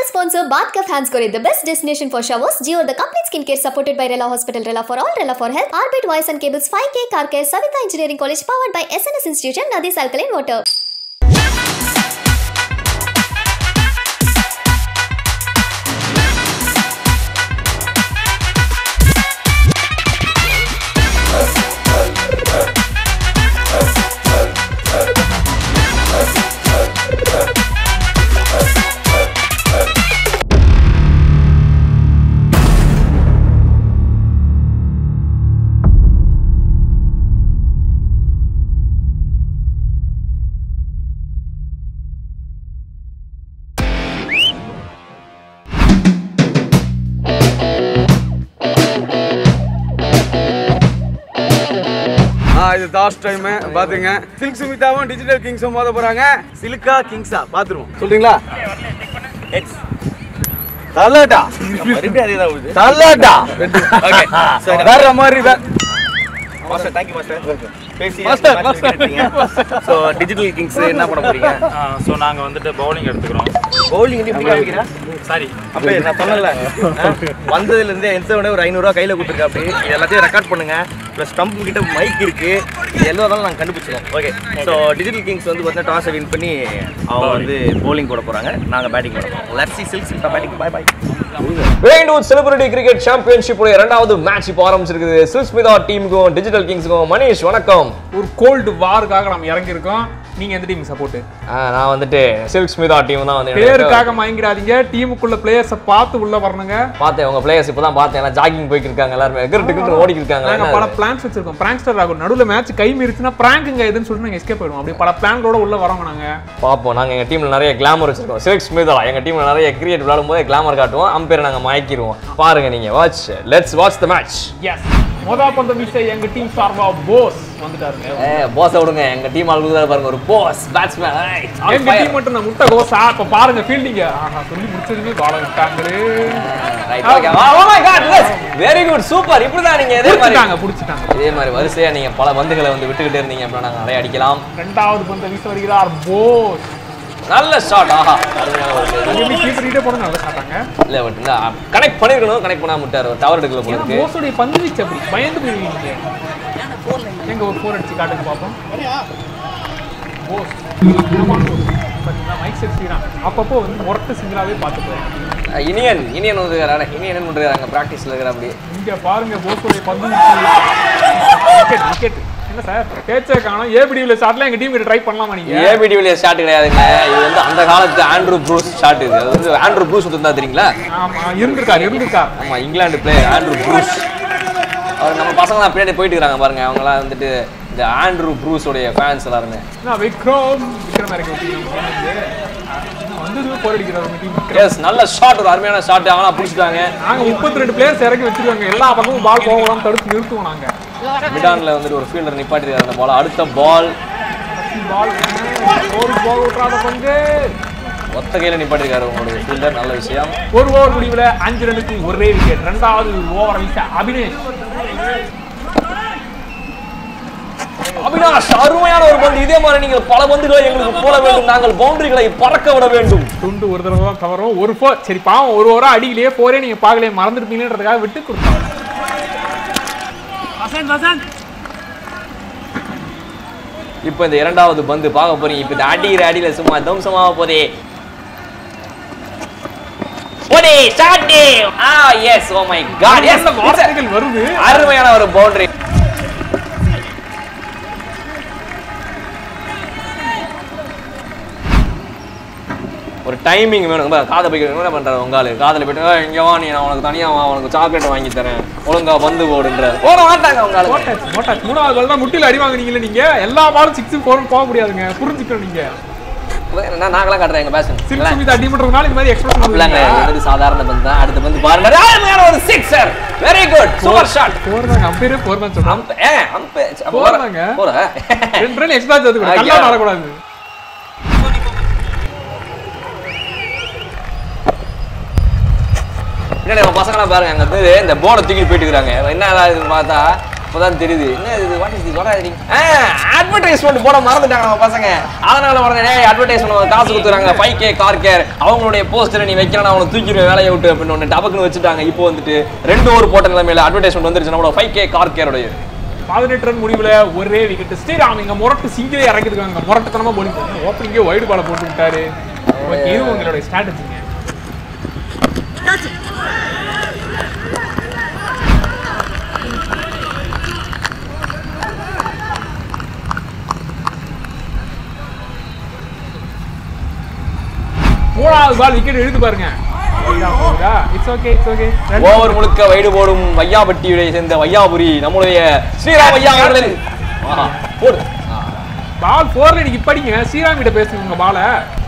sponsor Bath Cafe Hands Core, the best destination for showers. Geo, the complete skincare supported by Rela Hospital, Rela for all, Rela for health. Arbit Voice and Cables 5K Car Care, Savita Engineering College, powered by SNS Institution, Nadis Alkaline Water. ஆ இது last time பாத்துங்க சில்க் சுமிதாவும் digital கிங்ஸும் மோத போறாங்க சிலுக்கா கிங்ஸா பாத்துருவோம் சொல்றீங்களா X தள்ளாட்டா மறுபடியும் அதே தான் வருது தள்ளாட்டா ஓகே சரி வேற மாதிரி வே- மாஸ்டர் தேங்க்யூ மாஸ்டர் பேசி Master, master. So digital kings என்ன பண்ண போறீங்க ஸோ நாங்கள் வந்துட்டு பவுலிங் எடுத்துக்கிறோம் பவுலிங் எப்படி காமிக்கிறா சாரி அப்போ நான் சொன்னல வந்ததுல இருந்தே எந்த விட ஒரு ஐநூறுரூவா கையில் கொடுத்துருக்கா அப்படி இது எல்லாத்தையும் ரெக்கார்ட் பண்ணுங்க ப்ளஸ் ஸ்டம்ப் கிட்ட மைக் இருக்கு இது எல்லாரும் நாங்கள் கண்டுபிடிச்சிடும் ஓகே ஸோ டிஜிட்டல் கிங்ஸ் வந்து பார்த்தீங்கன்னா டாஸை வின் பண்ணி அவங்க வந்து bowling போட போறாங்க நாங்கள் பேட்டிங் போட போறோம் லர்சி சில்க் சில்கா பேட்டிங் பாய் பாய் வேண்டூர் செலிபிரிட்டி கிரிக்கெட் சாம்பியன்ஷிப் உடைய இரண்டாவது மேட்ச் இப்போ ஆரம்பிச்சிருக்குது சில்ஸ்மிதா டீமுக்கும் டிஜிட்டல் கிங்ஸுக்கும் மணிஷ் வணக்கம் ஒரு கோல்டு வாருக்காக நம்ம இறங்கியிருக்கோம் நீங்க எந்த டீம் சப்போர்ட் ஆ, நான் வந்துட்டு சில்க் ஸ்மிதா டீம் தான் வந்து எனக்கு பேருக்காக மயங்கிடாதீங்க டீமுக்குள்ள பிளேயர்ஸை பார்த்து உள்ள வரணுங்க பார்த்தேன் உங்க பிளேயர்ஸ் இப்போ தான் பார்த்தேன் எல்லாம் ஜாகிங் போயிட்டு இருக்காங்க எல்லாருமே கிரிட்டு கிரிட்டு ஓடிட்டு இருக்காங்க நாங்க என்ன பல அது? பிளான்ஸ் வச்சிருக்கோம் பிராங்ஸ்டர் ஆகும் நடுவுல மேட்ச் கை மீறிச்சுன்னா பிராங்குங்க எதுன்னு சொல்லிட்டு நாங்க எஸ்கேப் போயிடுவோம் அப்படி பல பிளான்களோட உள்ள வரவங்க நாங்க பார்ப்போம் நாங்க எங்க டீம்ல நிறைய கிளாமர் வச்சிருக்கோம் சில்க் ஸ்மிதா எங்க டீம்ல நிறைய கிரிக்கெட் விளையாடும் போது கிளாமர் காட்டுவோம் அம்பேர் நாங்க மயக்கிடுவோம் பாருங்க நீங்க watch let's watch the match yes மொதா பந்த வீச எங்க டீம் சார்பா போஸ் வந்துட்டாருங்க ஏ போஸை விடுங்க எங்க டீம் ஆளுக்கு தான் பாருங்க ஒரு போஸ் பேட்ஸ்மேன் எங்க டீம் மட்டும் நான் முட்டை கோசா இப்ப பாருங்க ஃபீல்டிங்க ஆஹா சொல்லி முடிச்சதுமே பால விட்டாங்களே வெரி குட் சூப்பர் இப்படிதான் நீங்க இதே மாதிரி புடிச்சிட்டாங்க புடிச்சிட்டாங்க இதே மாதிரி வரிசையா நீங்க பல பந்துகளை வந்து விட்டுக்கிட்டே இருந்தீங்க அப்படின்னா நாங்க நிறைய அடிக்கலாம் ரெண்டாவது பந்த வீச வருகிறார் போஸ் நல்ல ஷாட் ஆஹா அருமையான ஒரு play. அங்க எப்படி கீப்பர் கிட்ட போன நல்லா சாட்டாங்க இல்ல பட் கனெக்ட் பண்ணிருக்கணும் கனெக்ட் பண்ணாம விட்டாரு டவர் எடுக்கல போல ஏன்னா இருக்கு மோசோடைய பந்து வீச்சு அப்படி பயந்து போயிருவீங்க எங்க ஒரு ஃபோர் அடிச்சு காட்டுங்க பாப்போம் போஸ் பாத்தீங்களா மைக் செட் செய்யறான் அப்பப்போ வந்து முரட்டு சிங்கிளாவே பார்த்துப்போம் அஹ் இனியன் இனியன் வந்து இனியன் என்ன பண்றாரு அங்க பிராக்டிஸ்ல இருக்கிற அப்படி இங்க பாருங்க போஸோடைய பந்து வீச்சு விக்கெட் விக்கெட் என்ன சார் பேச்சே காணோம் ஏபிடிவில ஷாட்லாம் எங்க டீம் கிட்ட ட்ரை பண்ணலாமா நீங்க ஏபிடி வெளிய ஷாட் கிடையாதுங்க இது வந்து அந்த காலத்து ஆண்ட்ரூ ப்ரூஸ் ஷாட் இது அது வந்து ஆண்ட்ரூ ப்ரூஸ் இருந்தா தெரியுங்களா ஆமா இருந்திருக்கார் இருந்திருக்கார் ஆமா இங்கிலாந்து பிளேயர் ஆண்ட்ரூ ப்ரூஸ் அவர் நம்ம பசங்க தான் பின்னாடி போயிட்டு இருக்காங்க பாருங்க அவங்கலாம் வந்துட்டு இந்த ஆண்ட்ரூ ப்ரூஸோடைய ஃபேன்ஸ் எல்லாருமே நான் விக்ரம் விக்ரம் இறக்கி விட்டீங்க வந்ததுமே போர் அடிக்கிறார் உங்க டீம் விக்ரம் எஸ் நல்ல ஷாட் ஒரு அருமையான ஷாட் அவங்களாம் பிடிச்சிட்டாங்க நாங்க முப்பத்தி ரெண்டு பிளேயர்ஸ் இறக்கி வச்சிருக்காங்க எல்லா பக்கமும் பால் போகலாம் தடுத்து நிறுத்துவோம் நாங்க மிடான்ல வந்துட்டு ஒரு ஃபீல்டர் நிப்பாட்டிருக்காரு அந்த பால் அடுத்த பால் பால் ஒரு பால் விட்றாத பங்கு ஒத்த கையில நிப்பாட்டிருக்காரு உங்களுடைய ஃபீல்டர் நல்ல விஷயம் ஒரு ஓவர் முடிவுல அஞ்சு ரனுக்கு ஒரே விக்கெட் ரெண்டாவது ஓவர் வீச அபினேஷ் அபினாஷ் அருமையான ஒரு பந்து இதே மாதிரி நீங்கள் பல பந்துகளை எங்களுக்கு போட வேண்டும் நாங்கள் பவுண்டரிகளை பறக்க விட வேண்டும் துண்டு ஒரு தடவை தான் தவறும் ஒரு ஃபோர் சரி பாவம் ஒரு ஓவரா அடியிலேயே போரே நீங்க பார்க்கலையே மறந்துருப்பீங்கன்றதுக்காக விட்டு கொடுத்தாங்க இப்போ இந்த இரண்டாவது பந்து பார்க்க போறீங்க இப்போ இந்த அடிக்கிற அடியில சும்மா தம்சமாக போதே போதே ஷாட் ஆ yes oh my god yes என்ன வார்த்தைகள் வருது அருமையான ஒரு பவுண்டரி ஒரு டைமிங் வேணும் பாரு, காதை போய் என்ன பண்றாரு உங்க ஆளு காதுல போயிட்டு "ஏய், இங்க வா நீ நான் உனக்கு தனியா வா உனக்கு சாக்லேட் வாங்கி தரேன் ஒழுங்கா வந்து போடுன்றாரு போட மாட்டாங்க உங்க ஆளு மோட்டாச்சு மோட்டாச்சு மூணாவது பால் தான் முட்டில அடி வாங்குனீங்களே நீங்க எல்லா பாலும் சிக்ஸ் ஃபோரும் போக முடியாதுங்க புரிஞ்சுக்கணும் நீங்க நான் நாங்களாம் காட்டுறேன் எங்க பேசணும் சிக்ஸ் சுமிதா அடி பண்றதுனால இந்த மாதிரி எக்ஸ்பிரஷன் அப்படிலாங்க இது வந்து சாதாரண பந்து தான் அடுத்த பந்து பாருங்க அருமையான ஒரு sixer very good super shot four தாங்க அம்பேரே போர் தான் சொல்றான் அம்ப ஏ அம்ப போறாங்க. போற ரெண்டு ரன் எக்ஸ்ட்ரா சேர்த்து ஆ, கல்லா yeah. ஆடக்கூடாது பின்னாடி நம்ம பசங்களாம் பாருங்க அங்க வந்து இந்த போர்டை தூக்கிட்டு போயிட்டு இருக்காங்க என்ன இதுன்னு பார்த்தா அப்பதான் தெரியுது என்ன இது what is this what advertisement போட மறந்துட்டாங்க நம்ம பசங்க அதனால உடனே அட்வர்டைஸ்மெண்ட் காசு கொடுத்துறாங்க ஃபைவ் கே கார் கேர் அவங்களுடைய போஸ்டரை நீ வைக்கலாம் அவங்களை தூக்கிடுவேன் வேலையை விட்டு அப்படின்னு ஒன்று டபக்குன்னு வச்சுட்டாங்க இப்போ வந்துட்டு ரெண்டு ஓவர் போட்ட நிலைமையில அட்வர்டைஸ்மெண்ட் வந்துருச்சு நம்மளோட ஃபைவ் கே கார் கேரோடைய பதினெட்டு ரன் முடிவுல ஒரே விக்கெட் ஸ்ரீராம் இங்க முரட்டு சிங்கிளே இறக்கிருக்காங்க முரட்டுத்தனமா போலி ஓப்பனிங்கே வைடு பால போட்டு விட்டாரு ஓகே இது உங்களுடைய ஸ்ட்ராட்டஜிங்க மூணாவது பால் விக்கெட் எடுத்து பாருங்க it's okay it's okay over முழுக்க வைடு போடும் வையாபட்டியை சேர்ந்த வையாபுரி நம்மளுடைய ஸ்ரீராம் ஐயா அவர்களின் ஆஹா, போடு பால் ஃபோர்ல நீங்க இப்படிங்க ஸ்ரீராம் கிட்ட பேசுங்க உங்க பாலை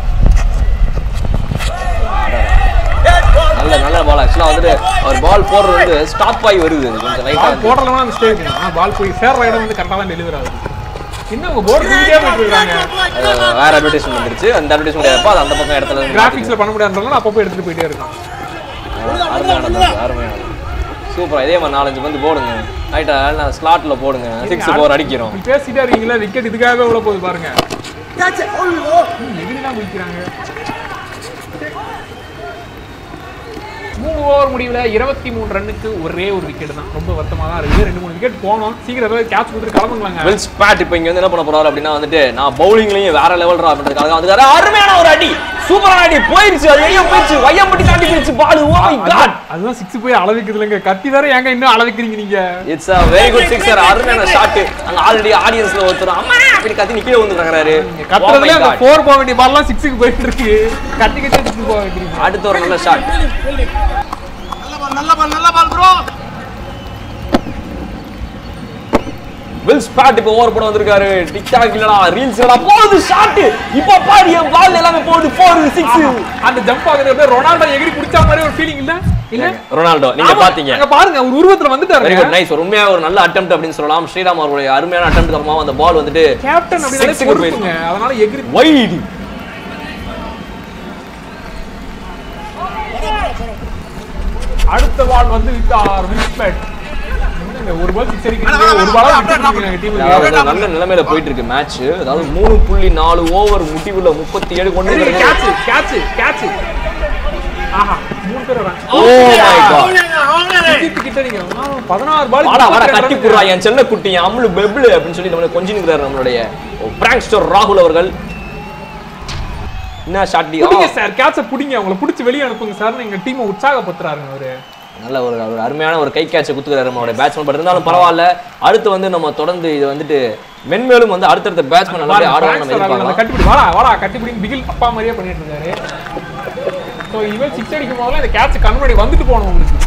நல்ல நல்ல பால் ஆக்சுவலா வந்துட்டு அவர் பால் போடுறது வந்து ஸ்டாப் ஆகி வருது அது கொஞ்சம் லைட்டா பால் போடலாம் மிஸ்டேக் ஆனா பால் போய் சேர்ற இடம் வந்து கரெக்டா தான் டெலிவரி ஆகுது இன்னும் உங்க போர்டு தூக்கிட்டே போயிட்டு இருக்காங்க வேற அட்வர்டைஸ்மெண்ட் வந்துருச்சு அந்த அட்வர்டைஸ்மெண்ட் எப்போ அது அந்த பக்கம் இடத்துல இருந்து கிராபிக்ஸ்ல பண்ண முடியாதுனால அப்பப்போ எடுத்துட்டு போயிட்டே இருக்கான் அருமையானது அருமையானது சூப்பரா இதே மாதிரி நாலஞ்சு வந்து போடுங்க ரைட்டா நான் ஸ்லாட்ல போடுங்க சிக்ஸ் ஃபோர் அடிக்கிறோம் இப்படி பேசிட்டே இருக்கீங்களா விக்கெட் இதுக்காகவே உள்ள போகுது பாருங்க எகிரிதான் குதிக்கிறாங்க மூணு ஓவர் முடிவுல இருபத்தி மூணு ரன்னுக்கு ஒரே ஒரு விக்கெட் தான் ரொம்ப வருத்தமா தான் இருக்குது ரெண்டு மூணு விக்கெட் போனோம் சீக்கிரம் ஏதாவது கேட்ச் கொடுத்துட்டு கிளம்புங்களாங்க வில்ஸ் பேட் இப்போ இங்க வந்து என்ன பண்ண போறாரு அப்படின்னா வந்துட்டு நான் பவுலிங்லயும் வேற லெவல் அப்படின்றதுக்காக வந்து அருமையான ஒரு அடி சூப்பரான அடி போயிருச்சு அது வெளியே போயிருச்சு வையம்பட்டி தாண்டி போயிருச்சு பால் ஓ மை காட் அதுதான் சிக்ஸ் போய் அளவிக்குது இல்லைங்க கத்தி வேற ஏங்க இன்னும் அளவிக்கிறீங்க நீங்க it's a very good sixer அருமையான ஷாட் அங்க ஆல்ரெடி ஆடியன்ஸ்ல ஒருத்தர் அம்மா அப்படி கத்தி நிக்கவே வந்துறாரு கத்துறதுல அந்த ஃபோர் போக வேண்டிய பால்லாம் சிக்ஸுக்கு போயிட்டு இருக்கு கட்டி கட்டி சிக்ஸ் போக வைக்கிறீங்க அடுத்த ஒரு நல்ல ஷாட் வில்ஸ் பேட் இப்போ ஓவர் போட வந்திருக்காரு டிக்டாக் இல்லடா ரீல்ஸ் இல்லடா போகுது ஷாட் இப்போ பாரு என் பால் எல்லாமே போகுது ஃபோர் சிக்ஸ் அந்த ஜம்ப் ஆகுறது அப்படியே ரொனால்டோ எகிரி பிடிச்ச மாதிரி ஒரு ஃபீலிங் இல்ல இல்ல ரொனால்டோ நீங்க ஆமா, பாத்தீங்க அங்க பாருங்க ஒரு உருவத்துல வெரி வந்துட்டாரு குட் நைஸ் ஒரு உண்மையா ஒரு நல்ல அட்டெம்ப்ட் அப்படின்னு சொல்லலாம் ஸ்ரீராம் அவருடைய அருமையான அட்டெம்ப்ட் அப்புறமா அந்த பால் வந்துட்டு கேப்டன் அப்படினாலே சிக்ஸுக்கு போயிருக்கு பொறுப்புங்க அதனால எகிரி வைடு அடுத்த பால் வந்து விட்டார் வில்ஸ்பெட் என்னங்க, ஒரு பால் சிக்ஸ் அடிக்கிறீங்க ஒரு பாலா விட்டுருக்கீங்க டீமுக்கு அதாவது நல்ல நிலைமையில போயிட்டு இருக்கு மேட்ச் அதாவது மூணு புள்ளி நாலு ஓவர் முடிவுல முப்பத்தி ஏழு கொண்டு வந்திருக்கு. கேட்ச் கேட்ச் கேட்ச் ஆஹா மூணு பேர் வராங்க Oh my God. சுஜித் கிட்ட நீங்க ஆ, பதினாறு பால் வாடா வாடா கட்டி புடுறா என் செல்ல குட்டி என் அம்முளு பெப்ளு அப்படின்னு சொல்லி நம்மளை கொஞ்சி நிற்கிறாரு நம்மளுடைய பிராங்க்ஸ்டர் ராகுல் அவர்கள் என்ன ஷாட் புடிங்க சார் கேட்ச புடிங்க அவங்கள புடிச்சு வெளிய அனுப்புங்க சார் எங்க டீமை உற்சாகப்படுத்துறாருங்க அவரு நல்ல ஒரு ஒரு அருமையான ஒரு கை கேட்சை குத்துக்கிறாரு நம்மளுடைய பேட்ஸ்மேன் பட் இருந்தாலும் பரவாயில்ல அடுத்து வந்து நம்ம தொடர்ந்து இது வந்துட்டு மென்மேலும் வந்து அடுத்தடுத்த பேட்ஸ்மேன் நல்லா ஆடுவாங்க நம்ம எதிர்பார்க்கலாம் கட்டிப்பிடி வாடா வாடா கட்டிப்பிடி பிகில் அப்பா மாதிரியே பண்ணிட்டு இருக்காரு ஸோ இவன் சிக்ஸ் அடிக்கும் போதெல்லாம் இந்த கேட்ச் கண்முடி வந்துட்டு போகணும் உங்களுக்கு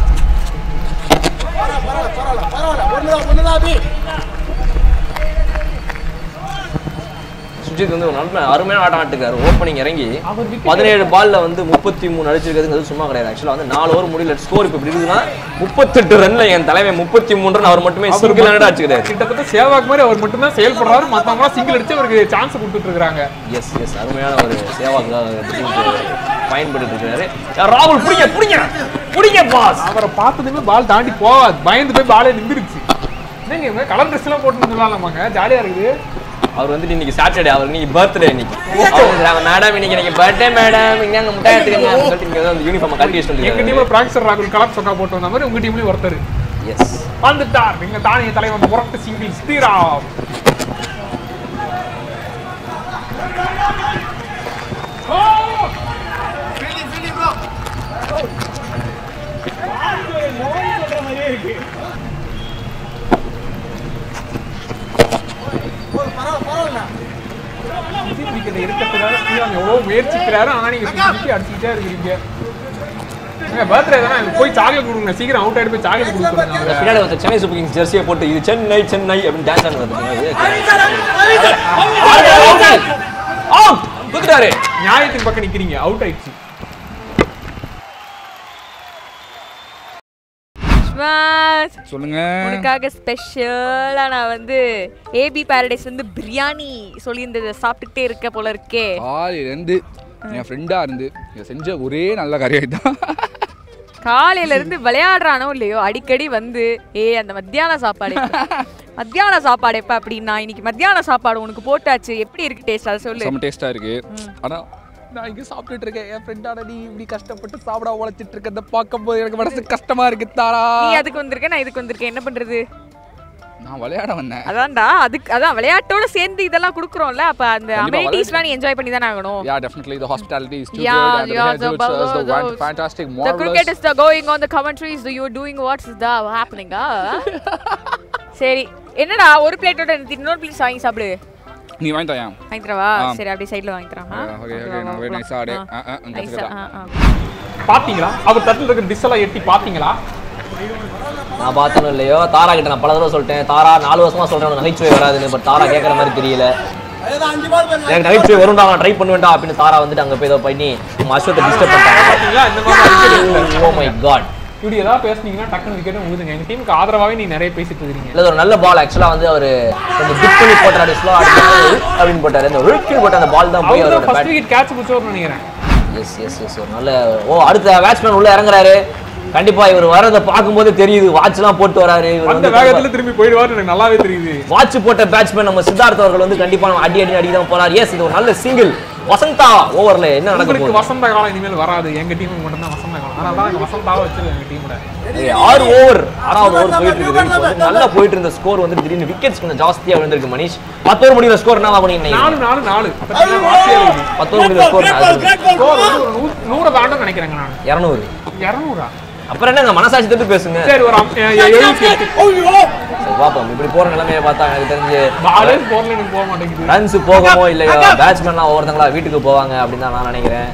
சுஜித் வந்து ஒரு நல்ல அருமையான ஆட்டம் ஆட்டுக்காரு ஓப்பனிங் இறங்கி அவர் wicket- பதினேழு பால்ல வந்து முப்பத்தி மூணு அடிச்சிருக்கிறதுங்கிறது சும்மா கிடையாது ஆக்சுவலா வந்து நாலு ஓவர் முடியல ஸ்கோர் இப்போ இப்படி இருக்குதுன்னா முப்பத்தெட்டு ரன்ல என் தலைமை முப்பத்தி மூணு ரன் அவர் மட்டுமே சிங்கிள் ஹண்ட்ரட் அடிச்சுக்கிறாரு கிட்டத்தட்ட சேவாக் மாதிரி அவர் மட்டும் தான் செயல்படுறாரு மத்தவங்க சிங்கிள் அடிச்சு அவருக்கு சான்ஸ் கொடுத்துட்டு இருக்காங்க எஸ் எஸ் அருமையான ஒரு சேவாக்காக பயன்பட்டு இருக்காரு ராகுல் புடிங்க புடிங்க புடிங்க பாஸ் அவரை பார்த்ததுமே பால் தாண்டி போகாது பயந்து போய் பாலே நின்றுச்சு என்னங்க இவங்க கலர் ட்ரெஸ் எல்லாம் போட்டு சொல்லலாமாங்க ஜாலியா இருக்குது அவர் வந்துட்டு இன்னைக்கு சாட்டர்டே அவர் இன்னைக்கு பர்த்டே இன்னைக்கு மேடம் இன்னைக்கு இன்னைக்கு பர்த்டே மேடம் இங்க அங்க முட்டாய் எடுத்துக்கங்க அப்படின்னு சொல்லிட்டு இங்க வந்து யூனிஃபார்ம் கட்டி வச்சுட்டு எங்க டீம்ல பிராக்சர் ராகுல் கலர் சொக்கா போட்டு வந்த மாதிரி உங்க டீம்லயும் ஒருத்தர் எஸ் வந்துட்டார் எங்க தானிய தலைவன் முரட்டு சிங்கிள் ஸ்ரீராம் ஓ! விஜய் wicket அ எடுக்கிறதுக்காக ஸ்ரீராம் எவ்வளவு முயற்சிக்கிறாரு ஆனா நீங்க சுத்தி சுத்தி அடிச்சுக்கிட்டே இருக்கிறீங்க பர்த்டே தானே போய் சாக்லேட் கொடுங்க சீக்கிரம் அவுட் ஆயிட்டு போய் சாக்லேட் கொடுத்துருங்க அவரை. பின்னாடி ஒருத்தர் சென்னை சூப்பர் கிங்ஸ் ஜெர்சியை போட்டு இது சென்னை சென்னை அப்படின்னு டான்ஸ் ஆடுறது அவுட் குத்துட்டாரு நியாயத்தின் பக்கம் நிக்கிறீங்க அவுட் ஆயிடுச்சு ஸ்மாஷ் சொல்லுங்க உனக்காக ஸ்பெஷலா நான் வந்து ஏபி பாரடைஸ் வந்து பிரியாணி சொல்லியிருந்ததை சாப்பிட்டுட்டே இருக்க போல இருக்கே காலையிலேருந்து என் ஃப்ரெண்டாக இருந்து இதை செஞ்ச ஒரே நல்ல காரியம் தான் காலையில இருந்து விளையாடுறானோ இல்லையோ அடிக்கடி வந்து ஏ அந்த மத்தியான சாப்பாடு எப்ப? மத்தியான சாப்பாடு எப்ப அப்படின்னா இன்னைக்கு மத்தியான சாப்பாடு உனக்கு போட்டாச்சு எப்படி இருக்கு டேஸ்ட் அதை சொல்லு செம்ம டேஸ்ட்டாக இருக்கு ஆனால் நான் இங்கே சாப்பிட்டுட்டு இருக்கேன் என் ஃப்ரெண்டான நீ இப்படி கஷ்டப்பட்டு சாப்பிட உழைச்சிட்டு இருக்கிறத பார்க்கும்போது எனக்கு மனசு கஷ்டமா இருக்கு தாரா நீ அதுக்கு வந்திருக்க நான் இதுக்கு வந்திருக்கேன் என்ன பண்றது நான் விளையாட வந்தேன் அதான்டா அதுக்கு அதான் விளையாட்டோட சேர்ந்து இதெல்லாம் குடுக்குறோம்ல அப்ப அந்த கண்டிப்பா அமெனிட்டிஸ்லாம் நீ என்ஜாய் பண்ணி தானே ஆகணும் Yeah, definitely the hospitality is too Yeah, good and the yeah, heads the which is the bubbles, fan- those- fantastic, The marvelous. cricket is the going on the commentaries. The you're doing what's the happening? ஆ? சரி என்னடா ஒரு பிளேட்டோட நிறுத்தி இன்னொரு plate வாங்கி சாப்பிடு நீ வாங்கிட்டா ஏன் வாங்கி தரவா ஆ. சரி அப்படியே சைடுல வாங்கி தரேன் ஆ? ஓகே வா, ஓகே வா, நான் வா. நைஸாக ஆடு ஆ. ஆ ஆ Nice ஆ, கற்றுக்கிட்டா ஆ, ஆ. பாத்தீங்களா அவர் தட்டில் இருக்கிற டிஷ் எல்லாம் எட்டி பாத்தீங்களா நான் பார்த்தனும் இல்லையோ தாரா கிட்ட நான் பல தடவை சொல்லிட்டேன் தாரா நாலு வருஷமா சொல்றேன் உனக்கு நகைச்சுவை வராதுன்னு பட் தாரா கேட்கற மாதிரி தெரியல எனக்கு நகைச்சுவை வரும்டா நான் ட்ரை பண்ணுவேன்டா அப்படின்னு தாரா வந்துட்டு அங்க போய் ஏதோ பண்ணி நம்ம அஸ்வத்தை டிஸ்டர்ப் பாத்தீங்களா இந்த மாதிரி அடிக்கடி இல்லை. பண்ணிட்டாங்க ஓ மை காட் இப்படி ஏதாவது பேசுனீங்கன்னா டக்குனு விக்கெட்டும் ஊதுங்க எங்க டீமுக்கு ஆதரவாவே நீ நிறைய பேசிட்டு இருக்கீங்க இல்ல ஒரு நல்ல பால் ஆக்சுவலா வந்து அவரு கொஞ்சம் டிப் பண்ணி போட்டாரு ஸ்லோ அப்படின்னு போட்டாரு அந்த ஒழுக்கி போட்ட அந்த பால் தான் போய் அவர் தான் அவரோட ஃபர்ஸ்ட் பேட் விக்கெட் கேட்ச் பிடிச்சவர்னு நினைக்கிறேன் எஸ் எஸ் எஸ் ஒரு நல்ல ஓ அடுத்த பேட்ஸ்மேன் உள்ள இறங்குறாரு கண்டிப்பா இவர் வரதை பார்க்கும்போது தெரியுது வாட்ச்லாம் போட்டு வராரு இவர் அந்த வந்து வேகத்துல திரும்பி போயிடுவாரு எனக்கு நல்லாவே தெரியுது வாட்ச் போட்ட பேட்ஸ்மேன் நம்ம சித்தார்த் அவர்கள் வந்து கண்டிப்பா நம்ம அடி அடி அடி தான் போறாரு எஸ் இது ஒரு நல்ல சிங்கிள் வசந்தா ஓவர்ல என்ன நடக்க உங்களுக்கு போகுது வசந்த காலம் இனிமேல் வராது எங்க டீமுக்கு மட்டும் தான் வசந்த காலம் அதனால தான் நாங்க வசந்தாவை வச்சிருக்கோம் எங்க டீமோட ஏய், ஆறு ஓவர் ஆறாவது ஓவர் போயிட்டு இருக்குது இப்போ வந்து நல்லா போயிட்டு இருந்த ஸ்கோர் வந்து திடீர்னு விக்கெட்ஸ் கொஞ்சம் ஜாஸ்தியா விழுந்திருக்கு மனிஷ் பத்து ஓவர் முடிகிற ஸ்கோர் என்ன பண்ணீங்க நாலு நாலு நாலு அப்ப வாசியா இருக்குது பத்து ஓவர் முடிகிற ஸ்கோர் ஸ்கோர் வந்து ஒரு நூ- நூறை தாண்டும் நினைக்கிறேங்க நான் இரநூறு இரநூறா அப்புறம் என்னங்க மனசாட்சி தட்டு பேசுங்க சரி ஒரு அம்- எ- எ- எழுபத்தி எட்டு சரி, பார்ப்போம் இப்படி போற நிலைமையை பார்த்தா எனக்கு தெரிஞ்சு பாலே ஸ்கோர்ல எனக்கு போக மாட்டேங்குது ரன்ஸ் போகமோ இல்லையோ பேட்ஸ்மேன்லாம் ஒவ்வொருத்தங்களா வீட்டுக்கு போவாங்க அப்படின்னு தான் நான் நினைக்கிறேன்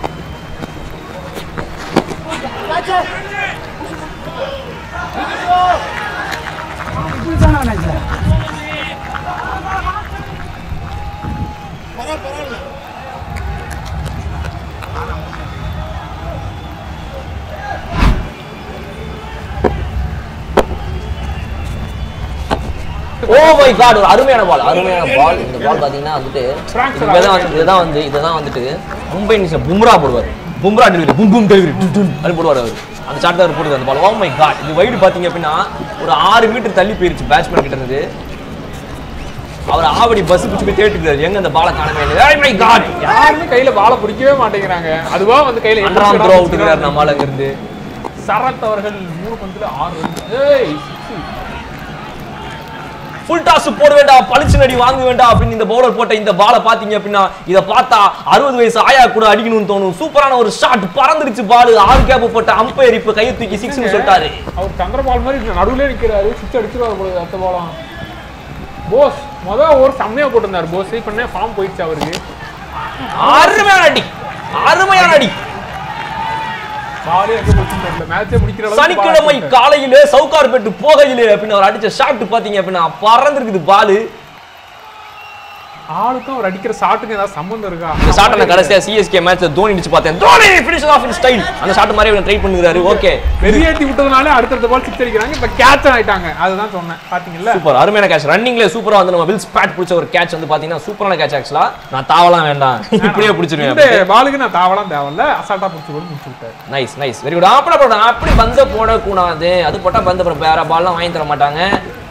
ஓ மை காட் ஒரு அருமையான பால் அருமையான பால் இந்த பால் பாத்தீங்கன்னா வந்துட்டு இதுதான் வந்து இதுதான் வந்து இதுதான் வந்துட்டு மும்பை இந்தியன்ஸ் பும்ரா போடுவார் பும்ரா டெலிவரி பும் பும் டெலிவரி டும் டும் அப்படி போடுவார் அவர் அந்த ஷாட் அவர் போடுது அந்த பால் ஓ மை காட் இது வைடு பாத்தீங்க அப்படின்னா ஒரு ஆறு மீட்டர் தள்ளி போயிருச்சு பேட்ஸ்மேன் கிட்ட இருந்து அவர் ஆவடி பஸ் பிடிச்சி போய் தேட்டுக்கிறாரு எங்க அந்த பாலை காணவே இல்லை ஓ மை காட் யாருமே கையில பாலை பிடிக்கவே மாட்டேங்கிறாங்க அதுவா வந்து கையில எட்டு அன்றாம் விக்கெட்டா த்ரோ பிடிச்சிக்கிறாங்க. அவுட்டுங்கிறார் நம்மால அங்க இருந்து சரத் அவர்கள் மூணு பந்துல ஆறு ரன் ஏய் six. ஃபுல் டாஸ் போட வேண்டாம் பளிச்சு நடி வாங்க வேண்டாம் அப்படின்னு இந்த பவுலர் போட்ட இந்த பாலை பாத்தீங்க அப்படின்னா இதை பார்த்தா அறுபது வயசு ஆயா கூட அடிக்கணும்னு தோணும் சூப்பரான ஒரு ஷாட் பறந்துருச்சு பால் ஆறு கேப் போட்ட அம்பையர் இப்ப கையை தூக்கி சிக்ஸ்னு சொல்லிட்டாரு அவர் சந்திரபால் மாதிரி நடுவுல நிக்கிறாரு சிக்ஸ் அடிச்சுருவாரு போல அடுத்த பாலம் போஸ் மொதல் ஓவர் செம்மையா போட்டிருந்தாரு போஸ் இப்ப ஃபார்ம் போயிடுச்சு அவருக்கு அருமையான அடி அருமையான அடி பாலே எங்க போச்சுன்னு தெரியல மேட்சே முடிக்கிற அளவுக்கு சனிக்கிழமை ball காலையிலே சவுகார்பேட்டு போகையிலே அப்படின்னு அவர் அடிச்ச ஷாட் பாத்தீங்க அப்படின்னா பறந்துருக்குது பாலு ஆளுக்கும் அவர் அடிக்கிற ஷாட்டுக்கு ஏதாவது சம்பந்தம் இருக்கா இந்த ஷாட் நான் கடைசியா சிஎஸ்கே மேட்ச்ல தோனி அடிச்சு பார்த்தேன் Dhoni finish off in style அந்த ஷாட் மாதிரி இவன் ட்ரை பண்ணுகிறாரு ஓகே வெளியேற்றி விட்டதுனால அடுத்தடுத்த பால் சிக்ஸ் அடிக்கிறாங்க இப்ப கேட்ச் ஆயிட்டாங்க அதுதான் சொன்னேன் பாத்தீங்கல்ல சூப்பர் அருமையான கேட்ச் ரன்னிங்ல சூப்பரா வந்து நம்ம வில்ஸ் பேட் பிடிச்ச ஒரு கேட்ச் வந்து பாத்தீங்கன்னா சூப்பரான கேட்ச் ஆக்சுவலா நான் தாவலாம் வேண்டாம் இப்படியே இந்த பிடிச்சிருவேன் பாலுக்கு நான் தாவலாம் தேவையில்ல அசால்ட்டா பிடிச்சி கூட முடிச்சு விட்டாரு நைஸ் நைஸ் வெரி குட் அப்படி போட அப்படி பந்த போடக்கூடாது அது போட்டா பந்த அப்புறம் வேற பால்லாம் வாங்கி தர மாட்டாங்க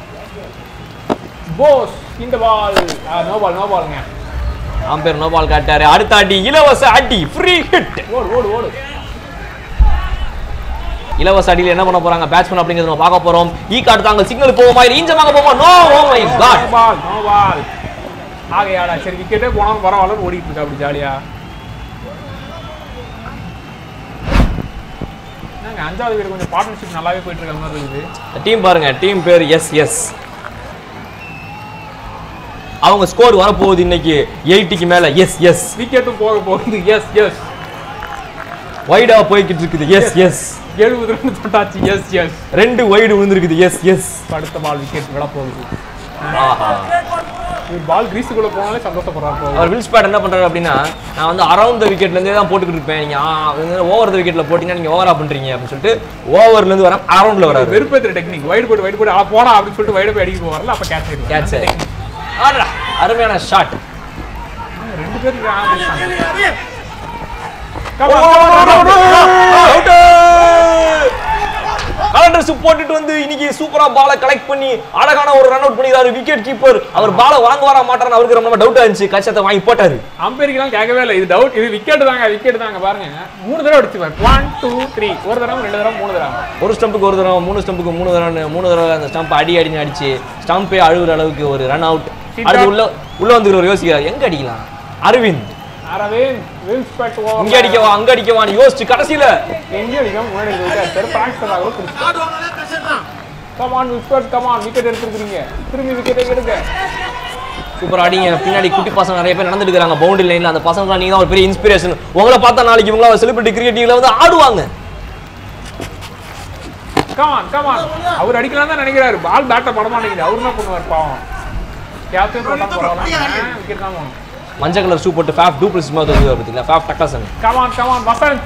போஸ் இந்த பால் நோ பால் நோ பாலுங்க ஆம்பேர் நோ பால் காட்டாரு அடுத்த அடி இலவச அடி ஃப்ரீ ஹிட் ஓடு ஓடு ஓடு இலவச அடியில் என்ன பண்ண போறாங்க பேட்ஸ்மேன் அப்படிங்கிறது நம்ம பார்க்க போறோம் ஈ காட்டு தாங்க சிக்னல் போவோமா இல்ல ஈஞ்சமாக போவோமா no oh my god no ball no ball ஆகையாடா சரி விக்கெட்டே போனாலும் பரவாயில்லன்னு ஓடிட்டு இருக்கா அப்படி ஜாலியா என்னங்க அஞ்சாவது வீடு கொஞ்சம் பார்ட்னர்ஷிப் நல்லாவே போயிட்டு இருக்க மாதிரி இருக்குது டீம் பாருங்க டீம் பேர் எஸ் எஸ் அவங்க ஸ்கோர் வரப்போகுது இன்னைக்கு எயிட்டிக்கு மேல எஸ் எஸ் விக்கெட்டும் போக போகுது எஸ் எஸ் வைடா போய்கிட்டு இருக்குது எஸ் எஸ் எழுபது ரன் தொட்டாச்சு எஸ் எஸ் ரெண்டு வைடு விழுந்திருக்குது எஸ் எஸ் அடுத்த பால் விக்கெட் விட போகுது ஒரு பால் கிரீஸுக்குள்ள போனாலே சந்தோஷப்படுறாரு போகுது அவர் வில்ஸ் பேட் என்ன பண்றாரு அப்படின்னா நான் வந்து அரௌண்ட் த விக்கெட்ல இருந்தே தான் போட்டுக்கிட்டு இருப்பேன் நீங்க ஓவர் த விக்கெட்ல போட்டீங்கன்னா நீங்க ஓவரா பண்றீங்க அப்படின்னு சொல்லிட்டு ஓவர்ல இருந்து வர அரௌண்ட்ல வராரு வெறுப்பேற்ற டெக்னிக் வைடு போட்டு வைடு போட்டு ஆ, போடா அப்படின்னு சொல்லிட்டு வைடு போய் அடிக்க போவார்ல அப்ப கேட்ச் ஆயிடுவார் கேட்ச் அருமையான ஷாட் ரெண்டு பேரும் இருக்காங்க. அவுட் ட்ரெஸ் போட்டுட்டு வந்து இன்னைக்கு சூப்பரா பாலை கலெக்ட் பண்ணி அழகான ஒரு ரன் அவுட் பண்ணிக்கிறாரு விக்கெட் கீப்பர் அவர் பாலை வாங்க வர மாட்டாருன்னு அவருக்கு ரொம்ப டவுட் இருந்துச்சு கச்சத்தை வாங்கி போட்டாரு அம்பேரிக்கெல்லாம் கேட்கவே இல்லை இது டவுட் இது விக்கெட் தாங்க விக்கெட் தாங்க பாருங்க மூணு தடவை அடிச்சுப்பார் ஒன் டூ த்ரீ ஒரு தடவை ரெண்டு தடவை மூணு தடவை ஒரு ஸ்டம்புக்கு ஒரு தடவை மூணு ஸ்டம்புக்கு மூணு தடவை மூணு தடவை அந்த ஸ்டம்ப் அடி அடின்னு அடிச்சு ஸ்டம்பே அழுகுற அளவுக்கு ஒரு ரன் அவுட் அடுத்து உள்ள உள்ள வந்து ஒரு யோசிக்கிறார் எங்க அடிக்கலாம் அரவிந்த் அரவிந்த் வில் ஸ்பெட் ஓவர் இங்க அடிக்கவா அங்க அடிக்கவான்னு யோசிச்சு கடைசியில எங்கேயும் அடிக்காம முன்னாடி இருக்காரு தெரு பிராக்டிஸ் ஆக கொடுத்து கமான் வில் ஸ்பெட் கமான் விக்கெட் எடுத்துருக்கீங்க திரும்பி விக்கெட் எடுங்க சூப்பர் அடிங்க பின்னாடி குட்டி பசங்க நிறைய பேர் நடந்துட்டு இருக்காங்க பவுண்டரி லைன்ல அந்த பசங்க நீங்க தான் ஒரு பெரிய இன்ஸ்பிரேஷன் உங்களை பார்த்தா நாளைக்கு இவங்களா செலிபிரிட்டி கிரிக்கெட் டீம்ல வந்து ஆடுவாங்க கமான் கமான் அவர் அடிக்கலாம் தான் நினைக்கிறாரு பால் பேட்டை பட மாட்டேங்குது அவர் என்ன பண்ணுவார் பாவம் கேப்டன் போட்டா பரவாயில்ல விக்கெட் தான் போகணும் மஞ்சள் கலர் ஷூ போட்டு ஃபேஃப் டூப்ளிஸ் மாதிரி வந்து பார்த்தீங்களா ஃபேஃப் டக்காசன் கமான் கமான் வசந்த்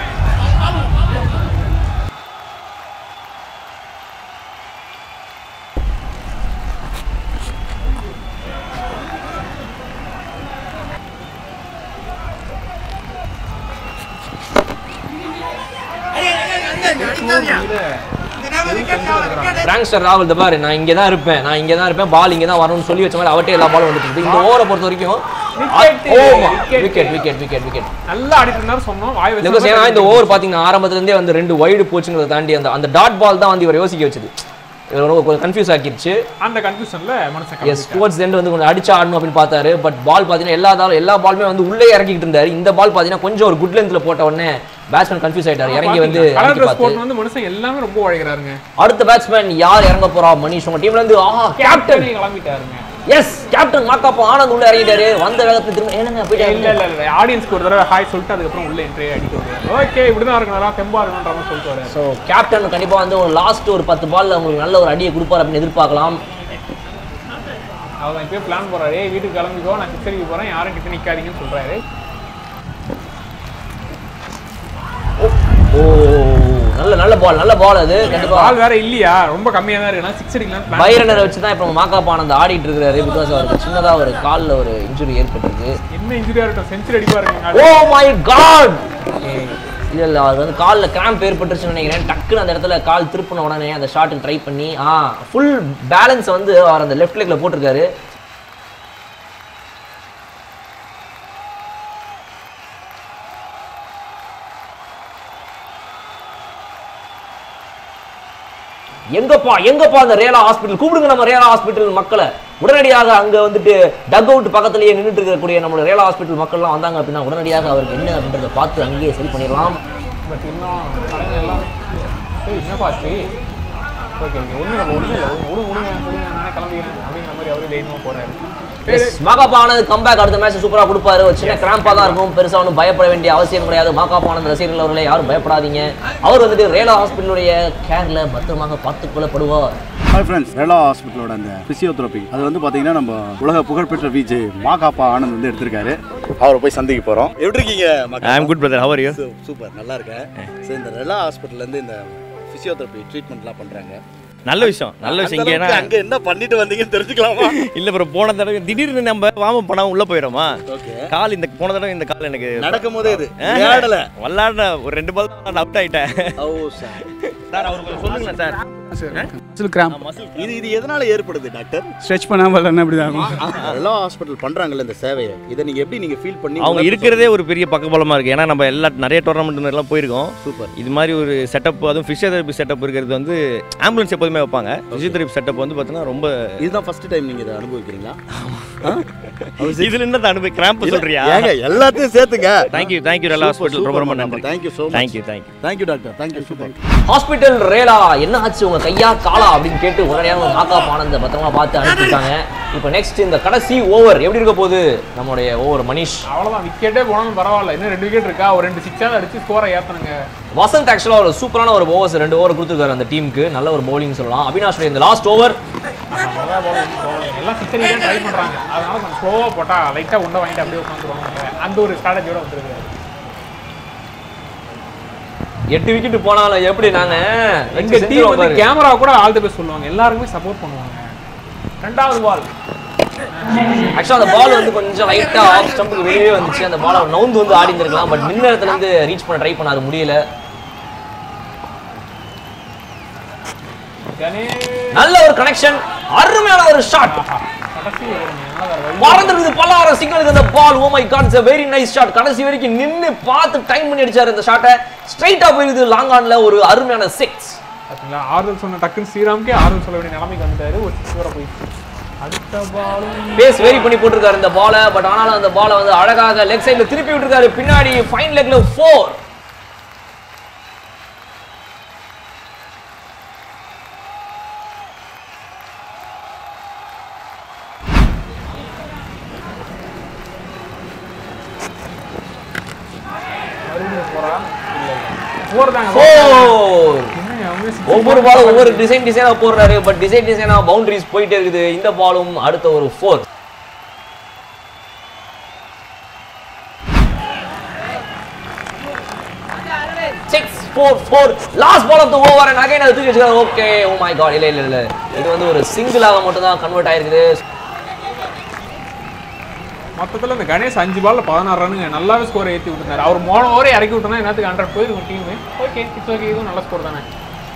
பிராங்ஸ்டர் ராகுல் இந்த பாரு நான் இங்கே தான் இருப்பேன் நான் இங்கே தான் இருப்பேன் பால் இங்கே தான் வரணும்னு சொல்லி வச்ச மாதிரி அவர்கிட்ட எல்லா பாலும் வந்துட்டு இருக்கு. இந்த ஓவரை பொறுத்த வரைக்கும் Wicket. Wicket wicket wicket wicket நல்லா ஆடிட்டு இருந்தாரு சொன்னோம் வாய் பிகாஸ் ஏன்னா இந்த ஓவர் பார்த்தீங்கன்னா ஆரம்பத்துல இருந்தே வந்து ரெண்டு வைடு போச்சுங்கிறத தாண்டி அந்த அந்த டாட் பால் தான் வந்து இவர் யோசிக்க வச்சது இவர் ரொம்ப கொஞ்சம் கன்ஃபியூஸ் ஆக்கிடுச்சு அந்த கன்ஃபியூஷன்ல மனுஷன் எஸ் ஸ்போர்ட்ஸ் எண்ட் வந்து கொஞ்சம் அடிச்சு ஆடணும் அப்படின்னு பார்த்தாரு பட் பால் பார்த்தீங்கன்னா எல்லா தாலும் எல்லா பாலுமே வந்து உள்ளே இறக்கிட்டு இருந்தாரு இந்த பால் பார்த்தீங்கன்னா கொஞ்சம் ஒரு குட் லென்த்ல போட்ட உடனே பேட்ஸ்மேன் கன்ஃபியூஸ் ஆயிட்டாரு இறங்கி வந்து கலர் அடிக்க ட்ரெஸ் பார்த்து போட்டு வந்து மனுஷன் எல்லாமே ரொம்ப உழைக்கிறாருங்க அடுத்த பேட்ஸ்மேன் யார் இறங்க போறா மணிஷ் உங்க டீம்ல இருந்து ஆஹா கேப்டன் கேப்டன் கிளம்பிட்டாருங்க எஸ் கேப்டன் மாக்காப்பா ஆனந்த் உள்ள இறங்கிட்டாரு வந்த வேகத்துல திரும்ப என்னங்க இல்ல போயிட்டாரு இல்ல இல்ல ஆடியன்ஸ்க்கு ஒரு தடவை ஹாய் சொல்லிட்டு அதுக்கப்புறம் உள்ள என்ட்ரி அடிக்க ஓகே இப்படிதான் இருக்கணும் தெம்பா இருக்கணும்ன்ற மாதிரி சொல்லிட்டு வராரு ஸோ கேப்டன் கண்டிப்பா வந்து ஒரு லாஸ்ட் ஒரு பத்து பால்ல உங்களுக்கு நல்ல ஒரு அடியை கொடுப்பாரு அப்படின்னு எதிர்பார்க்கலாம் அவர் இப்பயே பிளான் போறாரு ஏய் வீட்டுக்கு கிளம்பிக்கோ நான் கிச்சடிக்கு போறேன் யாரும் கிட்ட நிக்காதீங்கன்னு சொல்றாரு ஓ நல்ல நல்ல பால் நல்ல பால் அது கண்டிப்பா பால் வேற இல்லையா ரொம்ப கம்மியா தான் இருக்கு நான் சிக்ஸ் அடிக்கலாம் பிளான் பைரனரை வச்சு தான் இப்போ மாக்காப் ஆனந்த் ஆடிட்டு இருக்காரு பிகாஸ் அவருக்கு சின்னதா ஒரு கால்ல ஒரு இன்ஜுரி ஏற்பட்டிருக்கு என்ன இன்ஜுரியா இருக்கட்டும் செஞ்சுரி அடிப்பா ஓ இருக்குங்க மை காட் இல்ல இல்ல அவர் வந்து கால்ல கிராம்ப் ஏற்பட்டுருச்சுன்னு நினைக்கிறேன் டக்குன்னு அந்த இடத்துல கால் திருப்பின உடனே அந்த ஷாட்டுக்கு ட்ரை பண்ணி ஆ ஃபுல் பேலன்ஸ் வந்து அவர் அந்த லெஃப்ட் லெக்ல போட்டிருக்காரு எங்கப்பா எங்கப்பா அந்த ரேலா ஹாஸ்பிட்டல் கூப்பிடுங்க நம்ம ரேலா ஹாஸ்பிட்டல் மக்களை உடனடியாக அங்க வந்துட்டு டக் அவுட் பக்கத்துலயே நின்றுட்டு இருக்கக்கூடிய நம்மளோட ரேலா ஹாஸ்பிட்டல் மக்கள்லாம் வந்தாங்க அப்படின்னா உடனடியாக அவருக்கு என்ன அப்படின்றத பார்த்து அங்கேயே சரி பண்ணிடலாம் பட் இன்னும் கலைஞர் எல்லாம் ஏய் என்னப்பா ஆச்சு ஓகே ஓகே ஒன்றும் இல்லை ஒன்றும் இல்லை விடுங்க விடுங்க விடுங்க நானே கிளம்பிக்கிறேன் அப்படிங்கிற மாதிரி அவரே தைரியமாக போறாரு மாகாப் ஆனந்த் கம்பேக் அடுத்த மேட்ச் சூப்பரா கொடுப்பாரு ஒரு சின்ன கிராம்பா தான் இருக்கும் பெருசா ஒன்றும் பயப்பட வேண்டிய அவசியம் கிடையாது மாகாப் ஆனந்த் ரசிகர்கள் அவர்களே யாரும் பயப்படாதீங்க அவர் வந்துட்டு ரேலா ஹாஸ்பிட்டலுடைய கேர்ல பத்திரமாக பார்த்துக் கொள்ளப்படுவார் ஹாய் ஃப்ரெண்ட்ஸ் ரேலா ஹாஸ்பிட்டலோட அந்த ஃபிசியோதெரப்பி அது வந்து பார்த்தீங்கன்னா நம்ம உலக புகழ்பெற்ற விஜய் மாகாப்பா ஆனந்த் வந்து எடுத்திருக்காரு அவரை போய் சந்திக்க போகிறோம் எப்படி இருக்கீங்க I am good brother how are you super நல்லா இருக்கேன் ஸோ இந்த ரெலா ஹாஸ்பிட்டல்லேருந்து இந்த ஃபிசியோதெரப்பி ட்ரீட்மெண்ட்லாம் பண்ணுறாங்க நல்ல விஷயம் நல்ல விஷயம் இங்கே ஏன்னா அங்கே என்ன பண்ணிட்டு வந்தீங்கன்னு தெரிஞ்சுக்கலாமா இல்ல ப்ரோ போன தடவை திடீர்னு நம்ம வாம பண்ணா உள்ள போயிடுமா ஓகே கால் இந்த போன தடவை இந்த கால் எனக்கு நடக்கும் போதே இது ஆஹ், விளையாடல விளையாட ஒரு ரெண்டு பால் நான் அவுட் ஆயிட்டேன் ஓ சார் சார் அவர் கொஞ்சம் சொல்லுங்களேன் சார் மசில் கிராம் இது இது எதனால ஏற்படுது டாக்டர் ஸ்ட்ரெச் பண்ணாமல் இல்லைன்னா இப்படி தான் இருக்கும் ரெலா ஹாஸ்பிட்டல் பண்ணுறாங்கல்ல இந்த சேவையை இதை நீங்கள் எப்படி நீங்கள் ஃபீல் பண்ணி அவங்க இருக்கிறதே ஒரு பெரிய பக்கபலமா இருக்கு ஏன்னா நம்ம எல்லா நிறைய டோர்னமெண்ட் எல்லாம் போயிருக்கோம் சூப்பர் இது மாதிரி ஒரு செட்டப் அதுவும் ஃபிசியோதெரபி செட்டப் இருக்கிறது வந்து ஆம்புலன்ஸ் எப்போதுமே வைப்பாங்க ஃபிசியோதெரபி செட்டப் வந்து பார்த்தீங்கன்னா ரொம்ப இதுதான் ஃபர்ஸ்ட் டைம் நீங்கள் இதை அனுபவிக்கிறீங்களா இதுல என்ன அனுபவி கிராம்ப் சொல்றியா ஏங்க எல்லாத்தையும் சேர்த்துங்க தேங்க்யூ தேங்க்யூ ரெல்லா ஹாஸ்பிட்டல் ரொம்ப ரொம்ப நன்றி thank you so much thank you thank you thank you doctor thank you super hospital Rela என்ன ஆச்சு உங்க கையா காலா அப்படின்னு கேட்டு உடனடியாக உங்க மாக்காப் ஆனந்த பத்திரமா பார்த்து அனுப்பிட்டாங்க இப்போ நெக்ஸ்ட் இந்த கடைசி ஓவர் எப்படி இருக்க போகுது நம்மளுடைய ஓவர் மனிஷ் அவ்வளோதான் விக்கெட்டே போனாலும் பரவாயில்ல இன்னும் ரெண்டு விக்கெட் இருக்கா ஒரு ரெண்டு சிக்ஸாவது அடிச்சு ஸ்கோரை ஏற்றணுங்க வசந்த் ஆக்சுவலாக ஒரு சூப்பரான ஒரு ஓவர்ஸ் ரெண்டு ஓவர் கொடுத்துருக்காரு அந்த டீமுக்கு நல்ல ஒரு பவுலிங் சொல்லலாம் அவினாஷ் இந்த லாஸ்ட் ஓவர் எல்லாம் சிக்ஸரி தான் ட்ரை பண்ணுறாங்க அதனால கொஞ்சம் ஸ்லோவாக போட்டால் லைட்டாக உண்டை வாங்கிட்டு அப்படியே உட்காந்துருவாங்க அந்த ஒரு ஸ்ட்ராட்டஜியோட வந்துருக்காரு எட்டு விக்கெட் போனாலும் எப்படி நாங்க எங்க டீம் வந்து கேமரா கூட ஆல் தி பெஸ்ட் சொல்லுவாங்க எல்லாருக்குமே சப்போர்ட் பண்ணுவாங்க ரெண்டாவது பால் ஆக்சுவலாக அந்த பால் வந்து கொஞ்சம் லைட்டா ஆஃப் ஸ்டம்புக்கு வெளியே வந்துச்சு அந்த பால் அவர் நவுந்து வந்து ஆடி இருந்திருக்கலாம் பட் மின்ன இடத்துல இருந்து ரீச் பண்ண ட்ரை பண்ணாரு முடியல கணேஷ் நல்ல ஒரு கனெக்ஷன் அருமையான ஒரு ஷாட் கடைசி ஒரு மேல வேற வழி பறந்துருக்குது பல்லாயிரம் சிக்னலுக்கு அந்த ball oh my god it's very nice shot கடைசி வரைக்கும் நின்னு பார்த்து டைம் பண்ணி அடிச்சாரு இந்த ஷாட்டை ஸ்ட்ரைட்டா போயிருக்குது லாங் ஆன்ல ஒரு அருமையான சிக்ஸ் பாத்தீங்களா ஆறுதல் சொன்ன டக்குன்னு ஸ்ரீராம்கே ஆறுதல் சொல்ல வேண்டிய நிலைமைக்கு வந்துட்டாரு ஒரு சிக்ஸ் வர போயிடுச்சு அடுத்த பாலும் பேஸ் வெரி பண்ணி போட்டிருக்காரு இந்த பாலை பட் ஆனாலும் அந்த பாலை வந்து அழகாக லெக் சைடுல திருப்பி விட்டுருக்காரு பின்னாடி ஃபைன் லெக்ல ஃபோர் மறுபடியும் போறா இல்ல ஃபோர் தாங்க ஃபோர் என்னங்க அவங்க six ஒவ்வொரு பாலும் ஒவ்வொரு டிசைன் டிசைனா போடுறாரு பட் டிசைன் டிசைனா பவுண்டரிஸ் போயிட்டே இருக்குது இந்த பாலும் அடுத்த ஒரு four six four four last ball of the over and again அது தூக்கி வச்சுக்கிறாங்க ஓகே ஓ மை காட் இல்ல இல்ல இல்ல இது வந்து ஒரு சிங்கிளாக மட்டும் தான் கன்வெர்ட் ஆயிருக்குது மொத்தத்துல இந்த கணேஷ் அஞ்சு பால்ல பதினாறு ரன்னுங்க நல்லாவே ஸ்கோர் ஏத்தி விட்டுருந்தாரு அவர் மோன ஓவரே இறக்கி விட்டோம்னா என்னத்துக்கு ஹண்ட்ரட் போயிருக்கும் டீம் ஓகே இட்ஸ் ஓகே இதுவும் நல்ல ஸ்கோர் தானே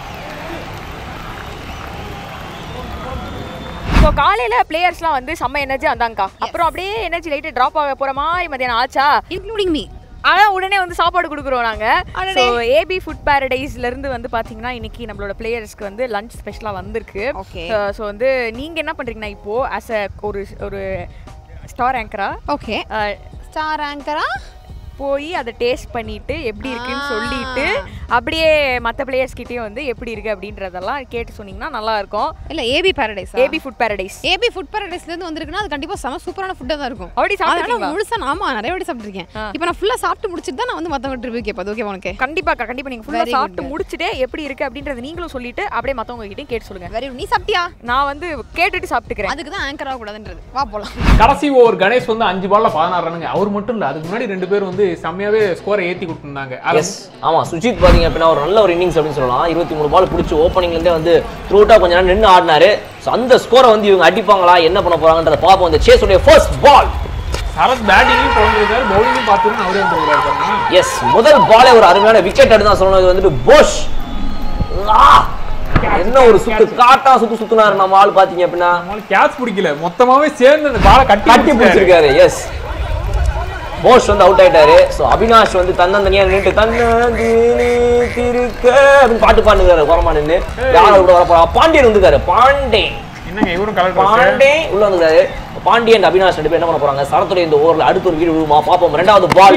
ஸோ காலையில பிளேயர்ஸ்லாம் வந்து செம்ம எனர்ஜி வந்தாங்கக்கா அப்புறம் அப்படியே எனர்ஜி லைட்டு ட்ராப் ஆக போற மாதிரி மதியானம் ஆச்சா இன்க்ளூடிங் மீ ஆனா உடனே வந்து சாப்பாடு கொடுக்குறோம் நாங்க அடடே. ஸோ ஏபி ஃபுட் பேரடைஸ்ல இருந்து வந்து பாத்தீங்கன்னா இன்னைக்கு நம்மளோட பிளேயர்ஸ்க்கு வந்து லஞ்ச் ஸ்பெஷலா வந்திருக்கு Okay. ஸோ வந்து நீங்க என்ன பண்றீங்கன்னா இப்போ ஆஸ் அ ஒரு ஒரு ஸ்டார் ஆங்கரா ஓகே ஸ்டார் ஆங்கரா போய் அதை டேஸ்ட் பண்ணிட்டு எப்படி இருக்குன்னு ஆ. சொல்லிட்டு அப்படியே மற்ற பிளேயர்ஸ் கிட்டயும் வந்து எப்படி இருக்கு அப்படின்றதெல்லாம் கேட்டு சொன்னீங்கன்னா நல்லா இருக்கும் இல்ல AB paradise AB food paradise AB food பாரடைஸ்ல இருந்து வந்திருக்குன்னா அது கண்டிப்பா செம சூப்பரான ஃபுட்டா தான் இருக்கும் அப்படி அதனால சாப்பிட்டீங்களா முழுசா நான் ஆமா நிறைய வாட்டி சாப்பிட்டுருக்கேன் ஆ. இப்போ நான் ஃபுல்லா சாப்பிட்டு முடிச்சிட்டு தான் நான் வந்து மத்தவங்க ரிவ்யூ கேட்பேன் ஓகே உனக்கு கண்டிப்பாக்கா கண்டிப்பா நீங்க ஃபுல்லா Very good. சாப்பிட்டு முடிச்சுட்டு எப்படி இருக்கு அப்படின்றத நீங்களும் சொல்லிட்டு அப்படியே மத்தவங்க கிட்டயும் கேட்டு சொல்லுங்க வெரி நீ சாப்பிட்டியா நான் வந்து கேட்டுட்டு சாப்பிட்டுக்கிறேன் அதுக்கு தான் ஆங்கர் ஆகக்கூடாதுன்றது வா போலாம் கடைசி ஓவர் கணேஷ் வந்து அஞ்சு பால்ல பதினாறு ரன்னுங்க அவர் மட்டும் இல்ல அதுக்கு முன்னாடி ரெண்டு பேர் வந்து செம்மையாவே ஸ்கோரை ஏத்தி கொடுத்துருந்தாங்க எஸ் ஆமா சுஜித் பாத்தீங்க அப்படின்னா ஒரு நல்ல ஒரு இன்னிங்ஸ் அப்படின்னு சொல்லலாம் இருபத்தி மூணு பால் பிடிச்சி ஓப்பனிங்ல இருந்தே வந்து த்ரூட்டா கொஞ்ச நேரம் நின்று ஆடினாரு ஸோ அந்த ஸ்கோரை வந்து இவங்க அடிப்பாங்களா என்ன பண்ண போறாங்கன்றத பார்ப்போம் இந்த சேஸ் உடைய ஃபர்ஸ்ட் பால் சரத் பேட்டிங்கும் குழந்திருக்காரு பவுலிங்கும் பார்த்துன்னு அவரே வந்துருக்காரு எஸ் முதல் பாலே ஒரு அருமையான விக்கெட் தான் சொல்லணும் இது வந்துட்டு போஷ் ஆ! என்ன ஒரு சுத்து காட்டா சுத்து சுத்துனாரு நம்ம ஆள் பாத்தீங்க அப்படின்னா கேட்ச் பிடிக்கல மொத்தமாவே சேர்ந்து அந்த பாலை கட்டி கட்டி பிடிச்சிருக்காரு எஸ் போஷ் வந்து அவுட் ஆயிட்டாரு ஸோ அவினாஷ் வந்து தன்னந்தனியா நின்று தன்னந்தினி திருக்க அப்படின்னு பாட்டு பாடுறாரு ஓரமா நின்று யார் கூட வர போறா பாண்டியன் வந்துருக்காரு பாண்டியன் என்னங்க இவரும் கலர் பாண்டே உள்ள வந்துருக்காரு பாண்டியன் and அவினாஷ் ரெண்டு பேர் என்ன பண்ண போறாங்க சரத்துடைய இந்த ஓவர்ல அடுத்த ஒரு வீடு விழுமா பாப்போம் ரெண்டாவது ball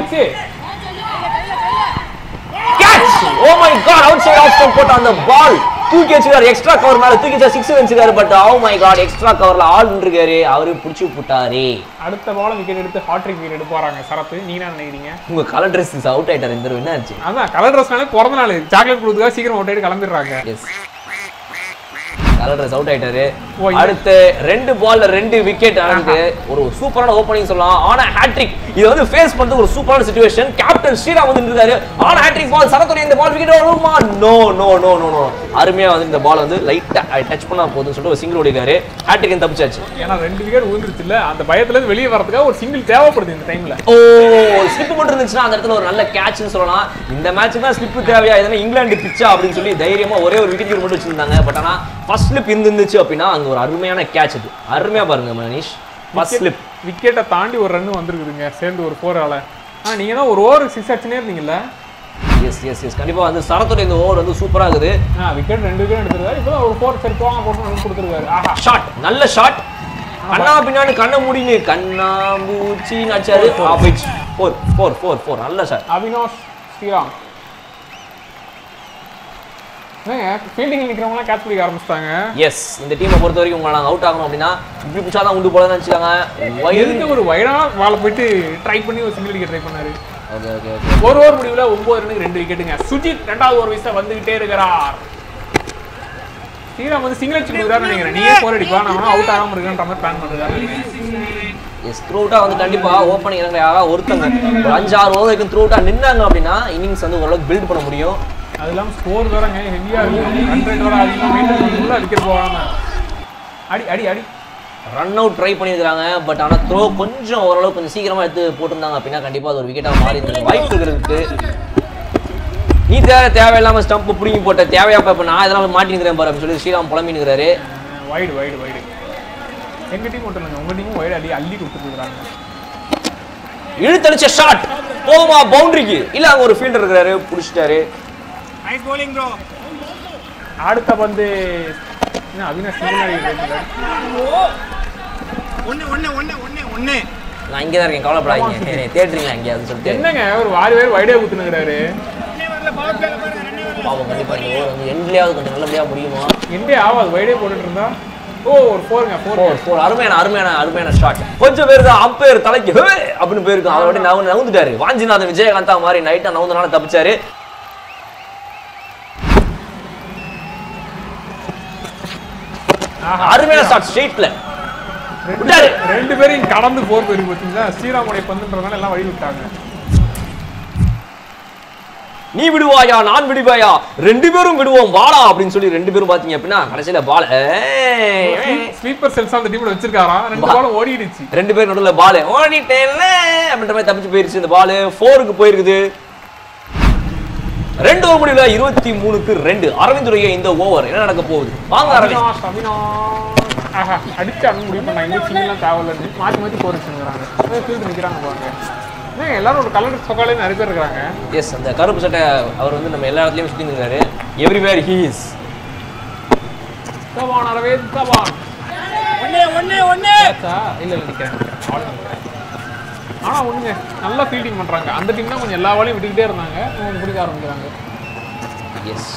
catch oh my god outside off stump போட்ட அந்த பால் தூக்கி வச்சிருக்காரு எக்ஸ்ட்ரா கவர் மேல தூக்கி வச்சா சிக்ஸ் வச்சிருக்காரு but oh my god extra கவர்ல ஆள் நின்றுக்காரு அவரு புடிச்சு போட்டாரே அடுத்த பால விக்கெட் எடுத்து ஹாட்ரிக் விக்கெட் எடுக்க போறாங்க சரத்து நீங்க என்ன நினைக்கிறீங்க உங்க கலர் ட்ரெஸ் அவுட் ஆயிட்டாரு இந்த தடவை என்ன ஆச்சு அதான் கலர் ட்ரெஸ்னாலே பிறந்த நாள் சாக்லேட் கொடுத்துக்கா சீக்கிரம் ஓட்டு கிளம்பிடுறாங்க எஸ் கலர் ட்ரெஸ் அவுட் ஆயிட்டாரு ஓ, இது- அடுத்து ரெண்டு பால்ல ரெண்டு விக்கெட் ஆனது ஒரு சூப்பரான ஓப்பனிங் சொல்லலாம் ஆனா ஹேட்ரிக் இது வந்து ஃபேஸ் பண்றது ஒரு சூப்பரான சுச்சுவேஷன் கேப்டன் ஸ்ரீராம் வந்து இருக்காரு ஆனா ஹேட்ரிக் பால் சரத்துடைய இந்த பால் விக்கெட் வருமா no no no no no அருமையா வந்து இந்த பால் வந்து லைட்டா டச் பண்ணா போதும்னு சொல்லிட்டு ஒரு சிங்கிள் ஓடிக்காரு ஹேட்ரிக் தப்பிச்சாச்சு ஏன்னா ரெண்டு விக்கெட் விழுந்துருச்சு இல்ல அந்த பயத்துல இருந்து வெளியே வரதுக்காக ஒரு சிங்கிள் தேவைப்படுது இந்த டைம்ல ஓ ஸ்லிப் மட்டும் இருந்துச்சுன்னா அந்த இடத்துல ஒரு நல்ல கேட்ச்னு சொல்லலாம் இந்த மேட்ச் தான் ஸ்லிப் தேவையா இதனா இங்கிலாந்து பிச்சா அப்படின்னு சொல்லி தைரியமா ஒரே ஒரு விக்கெட் மட்டும் வச்சிருந்தாங்க பட் ஆனா ஃபர்ஸ்ட் ஸ்லிப் இருந்துச்சு அப்படின்னா அங்க ஒரு அருமையான கேட்ச் இது அருமையா பாருங்க மனிஷ் ஃபர்ஸ்ட் ஸ்லிப் விக்கெட்டை தாண்டி ஒரு ரன் வந்திருக்குதுங்க சேர்ந்து ஒரு ஃபோர் ஆல ஆ நீங்க தான் ஒரு ஓவர் சிக்ஸ் அடிச்சுனே இருந்தீங்கல்ல எஸ் எஸ் எஸ் கண்டிப்பா வந்து சரத்துடைய இந்த ஓவர் வந்து சூப்பரா இருக்குது ஆ விக்கெட் ரெண்டு விக்கெட் எடுத்திருக்காரு இப்போ ஒரு ஃபோர் சரி போங்க போட்டு கொடுத்துருக்காரு ஆஹா ஷாட் நல்ல ஷாட் கண்ணா பின்னாடி கண்ணை மூடினு கண்ணா பூச்சி நச்சாரு off four four four four நல்ல ஷாட் அவினாஷ் ஸ்ரீராம் ஃபீல்டிங் நிற்கிறவங்களாம் கேட்ச் பிடிக்க ஆரம்பிச்சிட்டாங்க எஸ் இந்த டீமை பொறுத்த வரைக்கும் உங்களை நாங்கள் அவுட் ஆகணும் அப்படின்னா இப்படி பிடிச்சா தான் உண்டு போல நினச்சிக்காங்க எதுக்கு ஒரு வயடான வாழை போயிட்டு ட்ரை பண்ணி ஒரு சிங்கிள் அடிக்க ட்ரை பண்ணாரு ஓகே ஓகே ஓகே ஒரு ஓவர் முடிவுல ஒன்பது ரனுக்கு ரெண்டு விக்கெட்டுங்க சுஜித் ரெண்டாவது ஒரு வயசுல வந்துகிட்டே இருக்கிறார் ஸ்ரீராம் வந்து சிங்கிள் அடிச்சு கொடுக்குறாரு நினைக்கிறேன் நீயே போர் அடிப்பா நான் அவுட் ஆகாம இருக்கேன்ற மாதிரி பிளான் பண்ணுறாரு எஸ் த்ரூட்டா வந்து கண்டிப்பா ஓப்பனிங் இறங்குற யாராவது ஒருத்தங்க ஒரு அஞ்சு ஆறு ஓவர் வரைக்கும் த்ரூட்டா நின்னாங்க அப்படின்னா இன்னிங்ஸ் வந்து ஓரளவுக்கு பில்ட் பண்ண முடியும் அது இல்லாம ஸ்கோர் வேறங்க ஹெவியா இருக்கு ரன் ரேட் வேற அதிகமாக மெயின்டைன் பண்ணுறதுல விக்கெட் போகாம அடி அடி அடி ரன் அவுட் ட்ரை பண்ணியிருக்காங்க பட் ஆனால் த்ரோ கொஞ்சம் ஓரளவுக்கு கொஞ்சம் சீக்கிரமா எடுத்து போட்டிருந்தாங்க அப்படின்னா கண்டிப்பா அது ஒரு விக்கெட்டாக மாறி இருந்திருக்கும். வாய்ப்பு இருக்கு நீ தேவை தேவையில்லாம ஸ்டம்ப் பிடிங்கி போட்ட தேவையா இப்ப நான் இதெல்லாம் மாட்டினுக்கிறேன் பாரு அப்படின்னு சொல்லி ஸ்ரீராம் புலம்பினுக்கிறாரு வைடு வைடு வைடு எங்க டீம் மட்டும் இல்லைங்க உங்க டீமும் வைடு அள்ளி அள்ளி கொடுத்துருக்காங்க இழுத்தடிச்ச ஷாட் போகுமா பவுண்டரிக்கு இல்ல அங்க ஒரு ஃபீல்டர் இருக்கிறாரு புடிச்சிட்டாரு அடுத்த பந்து என்ன அவினாஷ் முன்னாடி நான் இங்கே தான் இருக்கேன் கவலைப்படாதீங்க என்னை தேடுறீங்களா இங்கே அப்படின்னு சொல்லிட்டு என்னங்க ஒரு வாரி பேர் வைடே குத்துனுங்கிறாரு பாவம் கண்டிப்பா இந்த ஓவர் வந்து எண்ட்லயாவது கொஞ்சம் நல்லபடியா முடியுமா எண்டே ஆகாது வைடே போட்டுட்டு இருந்தா ஓ ஒரு ஃபோருங்க ஃபோர் ஃபோர் ஃபோர் அருமையான அருமையான அருமையான ஷாட் கொஞ்சம் பேர் தான் அம்பையர் தலைக்கு ஹே அப்படின்னு போயிருக்கும் அதை விட்டு நவு நவுந்துட்டாரு வாஞ்சிநாதன் விஜயகாந்தா மாதிரி நைட்டா நவுந்தனால தப்பிச்சாரு அருமையான ஷாட் ஸ்ட்ரெயிட்ல விட்டாரு ரெண்டு பேரையும் கடந்து போர் போயிருக்கு பார்த்தீங்களா ஸ்ரீராமுடைய பந்துன்றதுனால எல்லாம் வழி விட்டாங்க நீ விடுவாயா நான் விடுவாயா ரெண்டு பேரும் விடுவோம் வாடா அப்படின்னு சொல்லி ரெண்டு பேரும் பாத்தீங்க அப்படின்னா கடைசியில பால் ஸ்லீப்பர் செல்ஸ் அந்த டீம்ல வச்சிருக்காராம் ரெண்டு பாலும் ஓடிடுச்சு ரெண்டு பேரும் நடுவுல பால் ஓடிட்டேன்ல அப்படின்ற மாதிரி தப்பிச்சு போயிருச்சு இந்த பால் ஃபோருக்கு போயிருக்குது ரெண்டு ஓவர் முடியல இருபத்தி மூணுக்கு ரெண்டு அரவிந்துடைய இந்த ஓவர் என்ன நடக்க போகுது வாங்க அரவிந்த் அவினாஷ் அவினாஷ் ஆஹா அடிச்சு அண்ணன் முடிவு பண்ணாங்க இங்கே சிங்கிலாம் தேவையில்லைன்னு மாற்றி மாற்றி போர் வச்சுருக்காங்க ஃபீல்டு நிற்கிறாங்க பாருங்க ஏன் எல்லாரும் ஒரு கலர் சொக்காலே நிறைய பேர் இருக்கிறாங்க எஸ் அந்த கருப்பு சட்டை அவர் வந்து நம்ம எல்லா இடத்துலயும் சுத்தி இருக்காரு எவ்ரிவேர் ஹீஸ் கபான் அரவிந்த் கபான் ஒன்னே ஒன்னே ஒன்னே இல்ல இல்ல நிக்கிறேன் நிக்கிறேன். அவ்வளவுதான் நிக்கிறேன். ஆனா ஒண்ணுங்க நல்லா ஃபீல்டிங் பண்றாங்க அந்த டீம் தான் கொஞ்சம் எல்லா வாலையும் விட்டுக்கிட்டே இருந்தாங்க இவங்க பிடிக்க ஆரம்பிக்கிறாங்க எஸ்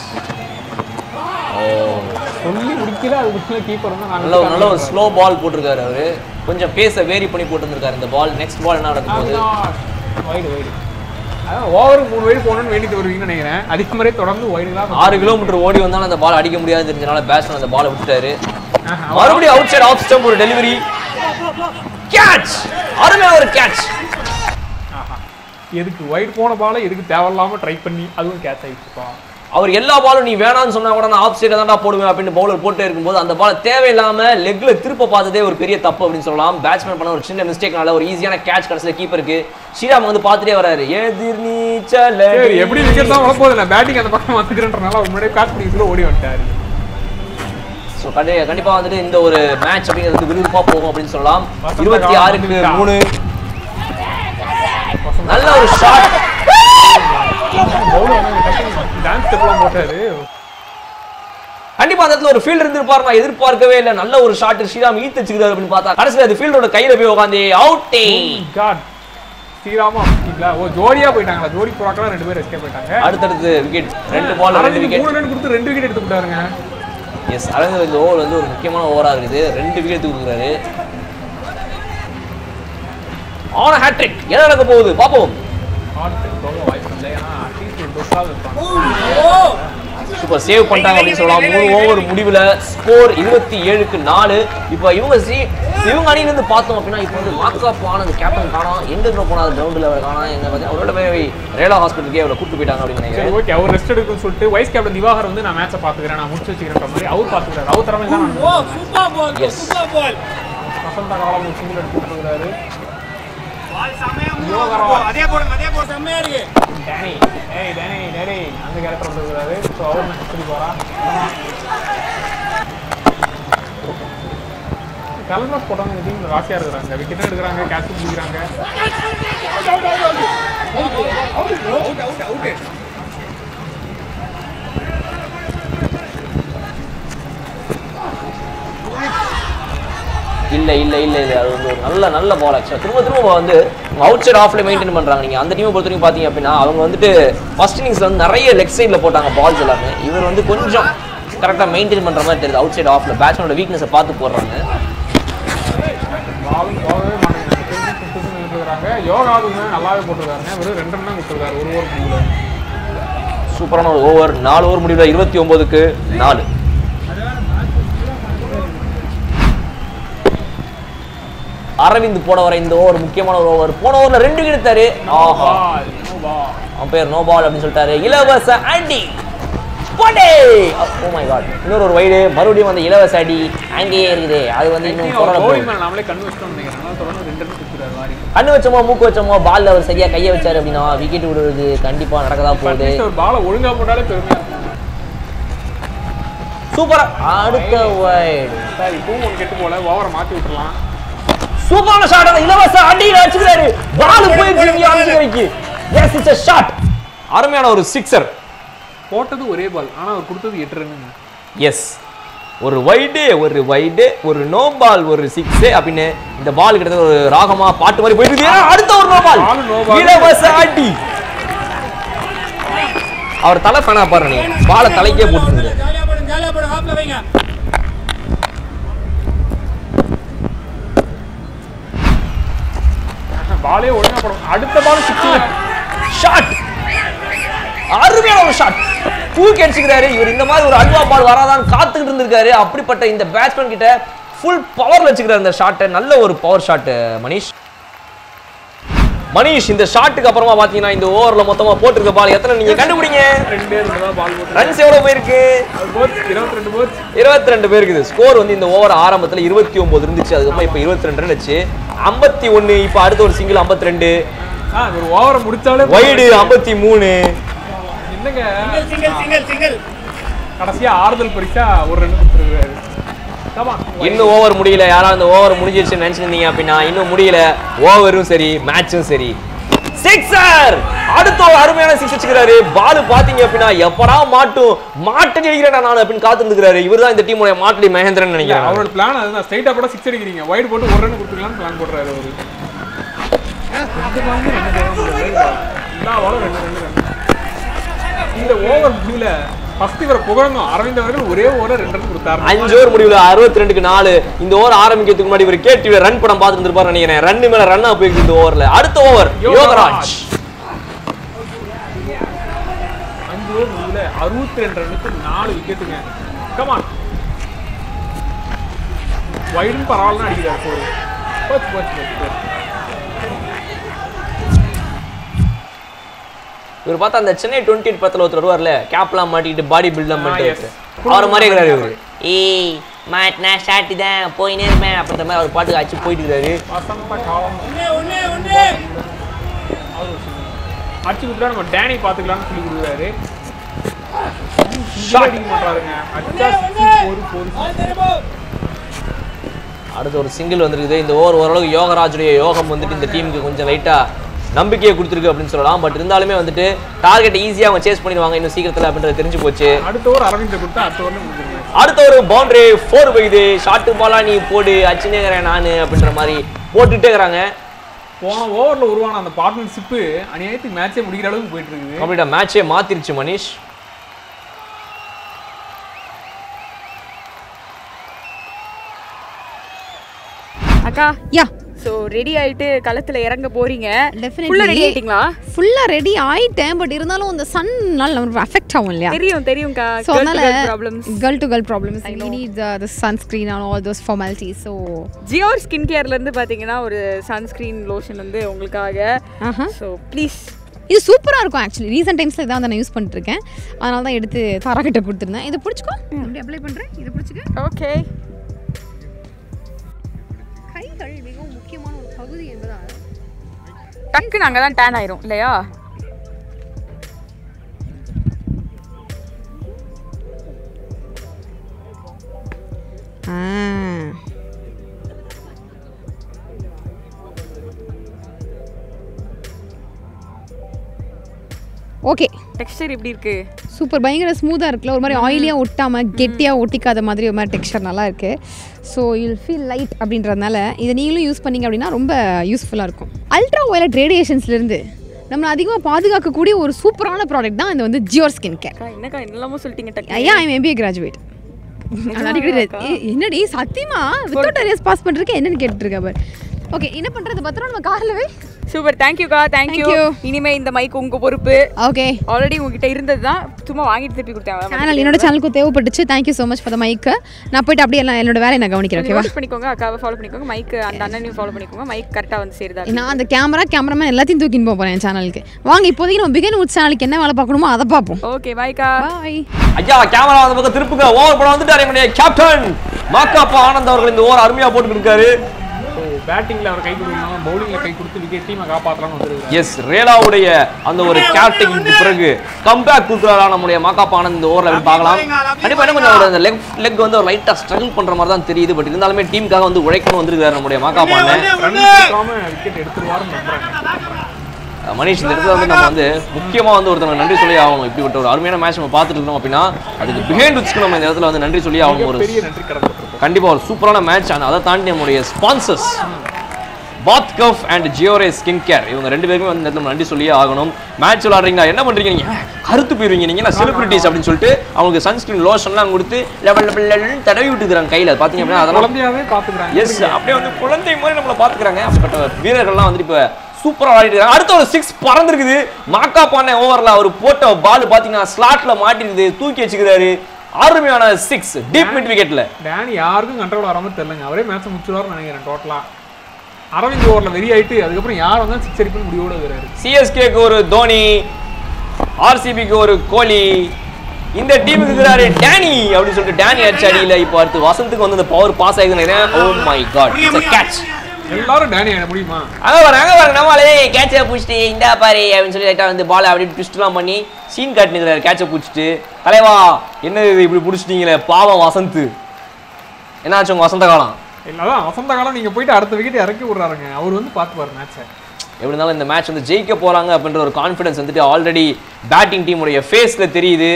சொல்லி முடிக்கல அதுக்குள்ள கீப்பர் வந்து நல்ல ஒரு நல்ல ஒரு ஸ்லோ பால் போட்டிருக்காரு அவரு கொஞ்சம் பேஸை வேரி பண்ணி போட்டுருக்காரு இந்த பால் நெக்ஸ்ட் பால் என்ன நடக்க போகுது வைடு வைடு அதான் ஓவர் மூணு வைடு போகணும்னு வேண்டிட்டு வருவீங்கன்னு நினைக்கிறேன் அதுக்கு மாதிரி தொடர்ந்து வைடு தான் ஆறு கிலோமீட்டர் ஓடி வந்தாலும் அந்த பால் அடிக்க முடியாது தெரிஞ்சனால பேட்ஸ்மேன் அந்த பாலை விட்டுட்டாரு மறுபடியும் அவுட் சைடு ஆஃப் ஸ்டம்ப் ஒரு டெலிவரி கேட்ச் அருமையா ஒரு கேட்ச் எதுக்கு வைடு போன பாலை எதுக்கு தேவையில்லாம ட்ரை பண்ணி அதுவும் கேட்ச் ஆயிடுச்சுப்பா அவர் எல்லா பாலும் நீ வேணாம்னு சொன்னா கூட நான் ஆஃப் சைடு தான்டா போடுவேன் அப்படின்னு பவுலர் போட்டே இருக்கும்போது அந்த பால் தேவையில்லாம லெக்ல திருப்ப பார்த்ததே ஒரு பெரிய தப்பு அப்படின்னு சொல்லலாம் பேட்ஸ்மேன் பண்ண ஒரு சின்ன மிஸ்டேக்னால ஒரு ஈஸியான கேட்ச் கடைசியில் கீப்பருக்கு ஸ்ரீராம் வந்து பார்த்துட்டே வராரு எதிர் நீச்சல் சரி எப்படி விக்கெட் தான் வளர்ப்போது நான் பேட்டிங் அந்த பக்கம் வந்துக்கிறேன்றனால அவர் முன்னாடியே பேட் பண்ணிக்குள்ள ஓடி வந்துட்டாரு ஸோ கண்டி கண்டிப்பா வந்துட்டு இந்த ஒரு மேட்ச் அப்படிங்கிறது வந்து விறுவிறுப்பா போகும் அப்படின்னு சொல்லலாம் இருபத்தி ஆறுக்கு மூணு நல்ல ஒரு ஷாட் டான்ஸ் ஸ்டெப்லாம் போட்டாரு கண்டிப்பா அந்த இடத்துல ஒரு ஃபீல்ட் இருந்திருப்பாரு நான் எதிர்பார்க்கவே இல்லை நல்ல ஒரு ஷாட் ஸ்ரீராம் ஈத்து வச்சுக்கிறாரு அப்படின்னு பார்த்தா கடைசியில் அது ஃபீல்டோட கையில போய் உட்காந்து அவுட்டே காட் ஸ்ரீராமா இல்ல ஓ ஜோடியா போயிட்டாங்களா ஜோடி புறாக்கெல்லாம் ரெண்டு பேர் எஸ்கே போயிட்டாங்க அடுத்தடுத்து விக்கெட் ரெண்டு பால் ரெண்டு அரவிந்த் விக்கெட் மூணு ரன் கொடுத்து ரெண்டு விக்கெட் எடுத்து விட்டாருங்க எஸ் அரவிந்த் இந்த ஓவர் வந்து ஒரு முக்கியமான ஓவரா இருக்குது ரெண்டு விக்கெட் கொடுக்குறாரு ஆன ஹேட்ரிக் என்ன நடக்க போகுது பாப்போம் வாய்ப்பு இல்லை ஏன்னா அட்லீஸ்ட் ஒரு டொஸ்ஸாவது இருப்பாங்க சூப்பர் சேவ் பண்ணிட்டாங்க அப்படின்னு சொல்லலாம் மூணு ஓவர் முடிவில் ஸ்கோர் இருபத்தி ஏழுக்கு நாலு இப்போ இவங்க சி இவங்க அணியிலேருந்து பார்த்தோம் அப்படின்னா இப்போ வந்து மார்க்அப் ஆனது கேப்டன் காணோம் எங்க போனாது கிரவுண்டில் அவர் காணோம் எங்க பார்த்து அவரோட போய் ரேலா ஹாஸ்பிட்டலுக்கே அவரை கூட்டு போயிட்டாங்க அப்படின்னு சரி நினைக்கிறேன் ஓகே அவர் ரெஸ்ட் எடுக்குன்னு சொல்லிட்டு வைஸ் கேப்டன் திவாகர் வந்து நான் மேட்சை பார்த்துக்கிறேன் நான் முடிச்சு வச்சுக்கிறேன் மாதிரி அவர் பார்த்துக்கிறாரு அவர் திறமை தான் நான் எஸ் வசந்த காலம் சிங்கிள் எடுத்து கொடுக்குறாரு அதே போடுங்க அதே போடு செம்மையா இருக்கு டேனி ஏய் டேனி டேனி அந்த கேரக்டர் வந்துருக்காரு ஸோ அவர் நான் சொல்லி போறா கலர்லாஸ் போட்டவங்க டீம்ல ராசியா இருக்கிறாங்க விக்கெட்டும் எடுக்கிறாங்க கேட்ச் பிடிக்கிறாங்க இல்ல இல்ல இல்ல இல்ல அது வந்து ஒரு நல்ல நல்ல பால் ஆக்சுவலாக திரும்ப திரும்ப வந்து அவுட் சைட் ஆஃப்ல மெயின்டைன் பண்றாங்க நீங்க அந்த டீமை பொறுத்த வரைக்கும் பாத்தீங்க அப்படின்னா அவங்க வந்துட்டு ஃபர்ஸ்ட் இன்னிங்ஸ்ல வந்து நிறைய லெக் சைட்ல போட்டாங்க பால்ஸ் எல்லாமே இவர் வந்து கொஞ்சம் கரெக்டா மெயின்டைன் பண்ற மாதிரி தெரியுது அவுட் சைட் ஆஃப்ல பேட்ஸ்மேனோட வீக்னஸை பார்த்து போடுறாங்க பாலும் போகவே மாட்டேங்குது இருக்கிறாங்க யோகாவுமே நல்லாவே போட்டிருக்காருங்க வெறும் ரெண்டு ரன் தான் கொடுத்துருக்காரு ஒரு ஓவர் முடியல சூப்பரான ஒரு ஓவர் நாலு ஓவர் முடிவில் இருபத்தி ஒன்பதுக்கு நாலு அரவிந்த் போட வர இந்த ஓவர் முக்கியமான ஒரு ஓவர் போன ஓவர்ல ரெண்டு விக்கெட் எடுத்தாரு ஆஹா அவன் பேர் நோ பால் அப்படின்னு சொல்லிட்டாரு இலவச அடி போடே ஓ மை காட் இன்னொரு ஒரு வைடு மறுபடியும் அந்த இலவச அடி அங்கேயே இருக்குது அது வந்து இன்னும் கொரோனா கோலி போகுது மேல நாமளே கண்ணு வச்சிட்டோம் நினைக்கிறேன் அதனால தொடர்ந்து ரெண்டு ரன் கொடுத்துருக்காரு மாதிரி கண்ணு வச்சோமோ மூக்கு வச்சோமோ பால்ல அவர் சரியா கையை வச்சாரு அப்படின்னா விக்கெட் விடுறது கண்டிப்பா நடக்கதா போகுது அட்லீஸ்ட் ஒரு பாலை ஒழுங்கா போட்டாலே பெருமையா இருக்கும் சூப்பரா அடுத்த வைடு சார் இப்பவும் ஒன்று கெட்டு போல ஓவரை மாத்தி விட்டுறலாம் சூப்பரான ஷாட் அந்த இலவச அடியில வச்சுக்கிறாரு பால் போயிடுச்சு இங்க அஞ்சு வரைக்கு எஸ் இட்ஸ் a ஷாட் அருமையான ஒரு சிக்ஸர் போட்டது ஒரே பால் ஆனா அவர் கொடுத்தது எட்டு ரன்னுங்க எஸ் ஒரு வைடு ஒரு வைடு ஒரு நோ பால் ஒரு சிக்ஸ் அப்படின்னு இந்த பால் கிட்டத்தட்ட ஒரு ராகமா பாட்டு மாதிரி போயிட்டு இருக்கு. ஏன் அடுத்த ஒரு no ball ball no ball. இலவச அடி அவர் தலை ஃபேனா பாரு நீ பாலை தலைக்கே போட்டுருங்க ஜாலியா போடுங்க ஜாலியா போடுங்க ஆப்ல வைங்க பாலே ஒழுங்கா போடும் அடுத்த பால் சிக்ஸ் ஷாட் அருமையான ஒரு ஷாட் தூக்கி அடிச்சுக்கிறாரு இவர் இந்த மாதிரி ஒரு அல்வா பால் வராதான்னு காத்துக்கிட்டு இருந்திருக்காரு அப்படிப்பட்ட இந்த பேட்ஸ்மேன் கிட்ட ஃபுல் பவர்ல வச்சுக்கிறாரு இந்த ஷாட்டை நல்ல ஒரு பவர் ஷாட் மனிஷ் மனிஷ் இந்த ஷாட்டுக்கு அப்புறமா பாத்தீங்கன்னா இந்த ஓவர்ல மொத்தமா போட்டிருக்க பால் எத்தனை நீங்க கண்டுபிடிங்க ரெண்டே ரெண்டு தான் பால் போட்டு ரன்ஸ் எவ்வளவு போயிருக்கு போச்சு இருபத்தி ரெண்டு போச்சு இருபத்தி ரெண்டு பேருக்கு ஸ்கோர் வந்து இந்த ஓவர் ஆரம்பத்துல இருபத்தி ஒன்பது இருந்துச்சு அதுக்கப்புறம் இப்போ இருபத்தி ரெண்டு ரன் வச்சு ஐம்பத்தி ஒன்னு இப்போ அடுத்த ஒரு சிங்கிள் ஐம்பத்தி ரெண்டு ஆ ஒரு ஓவரை முடிச்சாலே வைடு ஐம்பத்தி மூணு என்னங்க சிங்கிள் சிங்கிள் சிங்கிள் கடைசியா ஆறுதல் பரிசா ஒரு ரன் கொடுத்துருக்காரு கமான் இன்னும் ஓவர் முடியல யாராவது இந்த ஓவர் முடிஞ்சிருச்சுன்னு நினைச்சிருந்தீங்க அப்படின்னா இன்னும் முடியல ஓவரும் சரி மேட்சும் சரி சிக்ஸர் அடுத்த ஒரு அருமையான சிக்ஸ் வச்சுக்கிறாரு பால் பாத்தீங்க அப்படின்னா எப்படா மாட்டும் மாட்டு ஜெயிக்கிறேன் நான் அப்படின்னு காத்துருக்கிறாரு இவர் தான் இந்த டீமுடைய மாட்டுடி மகேந்திரன் நினைக்கிறேன் அவரோட பிளான் அதுதான் ஸ்ட்ரைட்டா போட சிக்ஸ் அடிக்கிறீங்க வைடு போட்டு ஒரு ரன் கொடுத்துக்கலாம்னு பிளான் போடுறாரு அவரு ரெண்டு பாலுமே ரெண்டு ball தான் போடுறாரு. எல்லா பாலும் ரெண்டு ரெண்டு ரன் இந்த ஓவர் முடியல ஃபர்ஸ்ட் இவரை புகழணும் அரவிந்த் அவர்கள் ஒரே ஓவர் ரெண்டு ரன் கொடுத்தாரு அஞ்சு ஓவர் முடிவுல அறுபத்தி ரெண்டுக்கு நாலு இந்த ஓவர் ஆரம்பிக்கிறதுக்கு முன்னாடி இவர் கேட்டு ரன் படம் பார்த்துட்டு இருப்பாரு நினைக்கிறேன் ரன் மேல ரன்னா போயிருக்கு இந்த ஓவர்ல அடுத்த ஓவர் யோகராஜ் அஞ்சு ஓவர் முடியல அறுபத்தி ரெண்டு ரன்னுக்கு நாலு விக்கெட்டுங்க கமான் வைடும் பரவாயில்லன்னு அடிக்கிறார் போரு போச்சு போச்சு போச்சு போச்சு இவர் பார்த்தா அந்த சென்னை டுவெண்ட்டி எயிட் பத்தில் ஒருத்தர் வருவார்ல கேப்லாம் மாட்டிக்கிட்டு பாடி பில்ட்லாம் Ah, yes. பண்ணிட்டு அவர் மாதிரி இருக்கிறாரு இவரு ஏய் மாட்டினா ஷாட்டி தான் போயினே இருப்பேன் அப்படின்ற மாதிரி அவர் பாட்டுக்கு அடிச்சு போயிட்டு இருக்காரு வசந்த காலம் ஒண்ணே ஒண்ணே ஒண்ணே அடிச்சு கொடுத்தா நம்ம டேனி பார்த்துக்கலாம்னு சொல்லி கொடுக்குறாரு Single அடிக்க மாட்டாருங்க அடிச்சா six, ஒரு போர் அடுத்து ஒரு சிங்கிள் வந்திருக்குது இந்த ஓவர் ஓரளவுக்கு யோகராஜுடைய யோகம் வந்துட்டு இந்த டீமுக்கு கொஞ்சம் லைட்டா நம்பிக்கையை கொடுத்துருக்கு அப்படின்னு சொல்லலாம் பட் இருந்தாலுமே வந்துட்டு டார்கெட் ஈஸியாக அவங்க சேஸ் பண்ணிடுவாங்க இன்னும் சீக்கிரத்தில் அப்படின்றது தெரிஞ்சு போச்சு அடுத்த ஓவர் அரவிந்த் கொடுத்தா அடுத்த ஓவர் முடிஞ்சிருங்க அடுத்த ஒரு பவுண்டரி ஃபோர் போகுது ஷார்ட் பாலா நீ போடு அச்சுனேங்கிறேன் நானு அப்படின்ற மாதிரி போட்டுட்டே இருக்கிறாங்க போன ஓவர்ல உருவான அந்த பார்ட்னர்ஷிப்பு அநியாயத்துக்கு மேட்சே முடிக்கிற அளவுக்கு போயிட்டு இருக்குது கம்ப்ளீட்டா மேட்சே மாத்திருச்சு மனிஷ் அக்கா யா சோ ரெடி ஆயிட்டு களத்துல இறங்க போறீங்க Definitely. ஃபுல்லா ரெடி ஆயிட்டீங்களா ஃபுல்லா ரெடி ஆயிட்டேன் பட் இருந்தாலும் அந்த சன்னால நமக்கு அஃபெக்ட் ஆகும் இல்லையா தெரியும் தெரியும்க்கா ஸோ அதனால problems girl to girl problems we need the sunscreen and all those formalities so ஜியோர் ஸ்கின் கேர்ல இருந்து பாத்தீங்கன்னா ஒரு சன்ஸ்கிரீன் லோஷன் வந்து உங்களுக்காக ஆஹா சோ ப்ளீஸ் இது சூப்பராக இருக்கும் ஆக்சுவலி ரீசெண்ட் டைம்ஸில் இதான் நான் யூஸ் பண்ணிட்டுருக்கேன் அதனால தான் எடுத்து தாரா கிட்ட கொடுத்துருந்தேன் இதை பிடிச்சிக்கோ அப்படி அப்ளை பண்ணுறேன் இதை பிடிச்சிக்க ஓகே கைகள் மிகவும் முக்கியமான ஒரு பகுதி என்பதால் டக்குன்னு அங்கே தான் டேன் ஆயிரும் இல்லையா ஆ ஓகே டெக்ஸ்டர் எப்படி இருக்கு சூப்பர் பயங்கர ஸ்மூத்தாக இருக்குல்ல ஒரு மாதிரி ஆயிலியாக ஒட்டாமல் கெட்டியாக ஒட்டிக்காத மாதிரி ஒரு மாதிரி டெக்ஸ்சர் நல்லா இருக்குது ஸோ யூல் ஃபீல் லைட் அப்படின்றதுனால இதை நீங்களும் யூஸ் பண்ணீங்க அப்படின்னா ரொம்ப யூஸ்ஃபுல்லாக இருக்கும் அல்ட்ரா வயலட் ரேடியேஷன்ஸ்லேருந்து நம்மளை அதிகமாக பாதுகாக்கக்கூடிய ஒரு சூப்பரான ப்ராடக்ட் தான் இந்த வந்து ஜியோர் ஸ்கின் கேர் அக்கா என்னக்கா என்னெல்லாமோ சொல்லிட்டீங்க டக்கு ஐயா ஐம் எம்பிஏ கிராஜுவேட் அடிக்கடி அக்கா? ஏ, என்னடி சத்தியமா வித்தவுட் அரியர்ஸ் பாஸ் பண்ணுறதுக்கு என்னன்னு கேட்டுட்டு இருக்க பாரு ஓகே என்ன பண்ணுறது பத்திரம் நம்ம காரில் வை சூப்பர் தேங்க்யூக்கா தேங்க்யூ Thank you. இனிமே இந்த மைக் உங்க பொறுப்பு ஓகே ஆல்ரெடி உங்ககிட்ட இருந்தது தான் சும்மா வாங்கிட்டு திருப்பி கொடுத்தேன் சேனல் என்னோட சேனலுக்கு தேவைப்பட்டுச்சு thank you so much for the மைக்கு நான் போயிட்டு அப்படியே எல்லாம் என்னோட வேலையை நான் கவனிக்கிறேன் ஓகேவா நோட் பண்ணிக்கோங்க அக்காவை ஃபாலோ பண்ணிக்கோங்க மைக் அந்த அண்ணனையும் ஃபாலோ பண்ணிக்கோங்க மைக் கரெக்டாக வந்து சேருதா நான் அந்த கேமரா கேமராமேன் எல்லாத்தையும் தூக்கின்னு போக போகிறேன் என் சேனலுக்கு வாங்க இப்போதைக்கு நம்ம பிகன் உட் சேனலுக்கு என்ன வேலை பார்க்கணுமோ அதை பார்ப்போம் ஓகே பாய்க்கா பாய் ஐயா கேமரா அந்த பக்கம் திருப்புங்க ஓவர் படம் வந்துட்டாரு எங்களுடைய கேப்டன் மாக்காப்பா ஆனந்த் அவர்கள் இந்த ஓவர் அருமையா போட்டு இருக்காரு பேட்டிங்ல அவர் கை கொடுக்கணும் பவுலிங்ல கை கொடுத்து விக்கெட் டீமை காப்பாற்றலாம்னு வந்துருக்காரு எஸ் ரேலாவுடைய அந்த ஒரு கேப்டனுக்கு பிறகு கம்பேக் கொடுக்குறாரா நம்முடைய மாக்காப் ஆனந்த் இந்த ஓவரில் பார்க்கலாம் கண்டிப்பா என்ன கொஞ்சம் அந்த லெக் லெக் வந்து ஒரு லைட்டா ஸ்ட்ரகிள் பண்ற மாதிரி தான் தெரியுது பட் இருந்தாலுமே டீமுக்காக வந்து உழைக்கணும் வந்திருக்காரு நம்முடைய மாக்காப் ஆனந்த் ரன் கொடுக்காம விக்கெட் எடுத்துருவாருன்னு நம்புறாங்க மனிஷ் இந்த இடத்துல வந்து நம்ம வந்து முக்கியமா வந்து ஒருத்தவங்க நன்றி சொல்லி ஆகணும் இப்படிப்பட்ட ஒரு அருமையான மேட்ச் நம்ம பார்த்துட்டு இருக்கோம் அப்படின்னா அதுக்கு பிஹைண்ட் வச்சுக்கு நம்ம இந்த இடத்துல வந்து நன்றி சொல்லி ஆகணும் ஒரு பெரிய நன்றி கடன்பட்டிருக்கோம் கண்டிப்பா ஒரு சூப்பரான மேட்ச் அதை தாண்டி நம்முடைய ஸ்பான்சர்ஸ் பாத் கஃப் அண்ட் ஜியோரே ஸ்கின் கேர் இவங்க ரெண்டு பேருமே வந்து இந்த இடத்துல நம்ம நன்றி சொல்லியே ஆகணும் மேட்ச் விளாடுறீங்க என்ன பண்றீங்க நீங்க கருத்து போயிருவீங்க நீங்க செலிபிரிட்டிஸ் அப்படின்னு சொல்லிட்டு அவங்களுக்கு சன்ஸ்கிரீன் லோஷன்லாம் கொடுத்து லெவல் லெவல் தடவி விட்டுக்கிறாங்க கையில பாத்தீங்க அப்படின்னா அதெல்லாம் குழந்தையாவே பாத்துக்கிறாங்க எஸ் அப்படியே வந்து குழந்தை மாதிரி நம்மள பாத்துக்கிறாங்க அப்படிப்பட்ட வீரர்கள்லாம் வந்து இப்ப சூப்பரா விளையாடிட்டு இருக்காங்க அடுத்த ஒரு சிக்ஸ் பறந்துருக்குது மாக்கா பானே ஓவர்ல அவர் போட்ட பால் பாத்தீங்கன்னா ஸ்லாட்ல மாட்டிருக்குது தூக்கி வச்சுக்கிறாரு அருமையான சிக்ஸ் டீப் மிட் விக்கெட்ல டேனி யாருக்கும் கண்ட்ரோல் வராம தெரியலங்க அவரே மேட்ச் முடிச்சிருவாருன்னு நினைக்கிறேன் டோட்டலா அரவிந்த் ஓவர்ல வெறி ஆயிட்டு அதுக்கப்புறம் யார் வந்தாலும் சிக்ஸ் அடிப்புன்னு முடிவோட இருக்கிறாரு சிஎஸ்கேக்கு ஒரு தோனி ஆர்சிபிக்கு ஒரு கோலி இந்த டீமுக்கு இருக்கிறாரு டேனி அப்படின்னு சொல்லிட்டு டேனி அடிச்ச அடியில இப்போ அடுத்து வசந்துக்கு வந்து அந்த பவர் பாஸ் ஆகுதுன்னு oh my god it's catch எல்லாரும் டேனி ஆயிட முடியுமா அங்க பாரு அங்க பாரு நம்மளே கேட்சை பிடிச்சிட்டு இந்தா பாரு அப்படின்னு சொல்லி லைட்டா வந்து பால் அப்படி ட்விஸ்ட்லாம் பண்ணி சீன் காட்டினுக்கிறாரு கேட்சை பிடிச்சிட்டு தலைவா என்ன இது இப்படி பிடிச்சிட்டீங்களே பாவம் வசந்த் என்னாச்சு உங்க வசந்த காலம் இல்லாதான் வசந்த காலம் நீங்க போயிட்டு அடுத்த விக்கெட் இறக்கி விடுறாருங்க அவர் வந்து பார்த்துப்பாரு மேட்சை எப்படி இருந்தாலும் இந்த மேட்ச் வந்து ஜெயிக்க போறாங்க அப்படின்ற ஒரு கான்ஃபிடன்ஸ் வந்துட்டு ஆல்ரெடி பேட்டிங் டீமுடைய ஃபேஸ்ல தெரியுது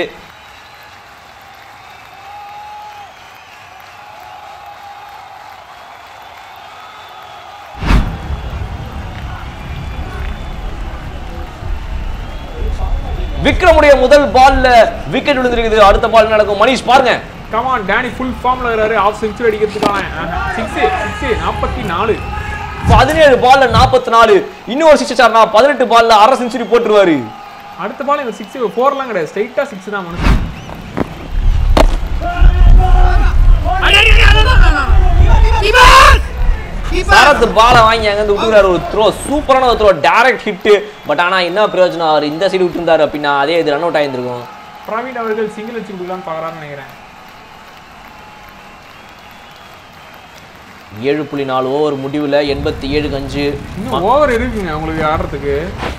விக்ரமுடைய முதல் பால்ல விக்கெட் விழுந்திருக்குது அடுத்த பால் நடக்கும் மனிஷ் பாருங்க கமான் டேனி ஃபுல் ஃபார்ம்ல இருக்கிறாரு ஆஃப் செஞ்சுரி அடிக்கிறதுக்கான சிக்ஸ் சிக்ஸ் நாற்பத்தி நாலு பதினேழு பால்ல நாற்பத்தி நாலு இன்னும் ஒரு சிக்ஸ் சார்னா பதினெட்டு பால்ல அரை செஞ்சுரி போட்டுருவாரு அடுத்த பால் இவர் சிக்ஸ் ஃபோர்லாம் கிடையாது ஸ்ட்ரைட்டா சிக்ஸ் தான் மனுஷன் சரத் பாலை வாங்கி அங்க இருந்து விட்டுறாரு ஒரு த்ரோ சூப்பரான ஒரு த்ரோ டைரக்ட் ஹிட் பட் ஆனா என்ன பிரயோஜனம் அவர் இந்த சைடு விட்டுருந்தாரு அப்படின்னா அதே இது ரன் அவுட் ஆயிருந்திருக்கும் பிரவீன் அவர்கள் சிங்கிள் வச்சு கொடுக்கலாம்னு பார்க்கறாருன்னு நினைக்கிறேன் ஏழு புள்ளி நாலு ஓவர் முடிவுல எண்பத்தி ஏழுக்கு அஞ்சு இன்னும் ஓவர் இருக்குங்க உங்களுக்கு ஆடுறதுக்கு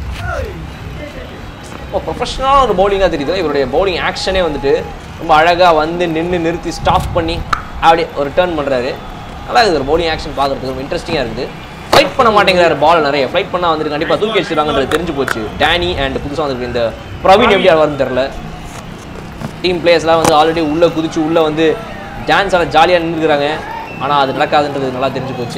ப்ரொஃபஷனலான ஒரு பவுலிங்காக தெரியுது இவருடைய பவுலிங் ஆக்ஷனே வந்துட்டு ரொம்ப அழகா வந்து நின்று நிறுத்தி ஸ்டாப் பண்ணி அப்படியே ஒரு டர்ன் பண்றாரு நல்லா இருக்குது ஒரு பவுலிங் ஆக்ஷன் பார்க்கறதுக்கு ரொம்ப இன்ட்ரெஸ்டிங்காக இருக்குது ஃபைட் பண்ண மாட்டேங்கிறாரு பால் நிறைய ஃபைட் பண்ணா வந்துட்டு கண்டிப்பாக தூக்கி வச்சிருக்காங்கன்றது தெரிஞ்சு போச்சு டேனி அண்ட் புதுசாக வந்திருக்கு இந்த பிரவீன் எப்படி வரும்னு தெரில டீம் பிளேயர்ஸ்லாம் வந்து ஆல்ரெடி உள்ளே குதிச்சு உள்ளே வந்து டான்ஸ் ஆட ஜாலியாக நின்றுக்கிறாங்க ஆனால் அது நடக்காதுன்றது நல்லா தெரிஞ்சு போச்சு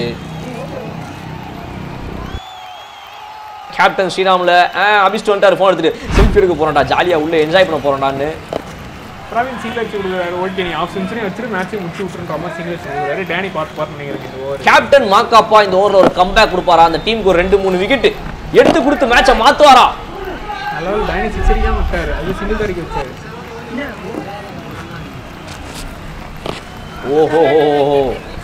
கேப்டன் ஸ்ரீராமில் அபிஷ்டு வந்துட்டார் ஃபோன் எடுத்துட்டு செல்ஃபி எடுக்க போகிறோம்டா ஜாலியாக உள்ளே என்ஜாய் பண்ண போகிறோம்டான்னு பிரவீன் சிங்கிள் வச்சு கொடுக்குறாரு ஓகே நீ ஆஃப் செஞ்சுரி வச்சுட்டு மேட்சை முடிச்சு விட்டுருன்ற மாதிரி சிங்கிள் வச்சு கொடுக்குறாரு டேனி பார்த்து பார்த்து நினைக்கிறேன் இந்த ஓவர் கேப்டன் மாக்காப்பா இந்த ஓவரில் ஒரு கம்பேக் கொடுப்பாரா அந்த டீமுக்கு ஒரு ரெண்டு மூணு விக்கெட் எடுத்து கொடுத்து மேட்சை மாற்றுவாரா நல்ல வேலை டேனி சிக்ஸ் அடிக்காம விட்டாரு அது சிங்கிள் அடிக்க வச்சாரு ஓஹோ ஓஹோ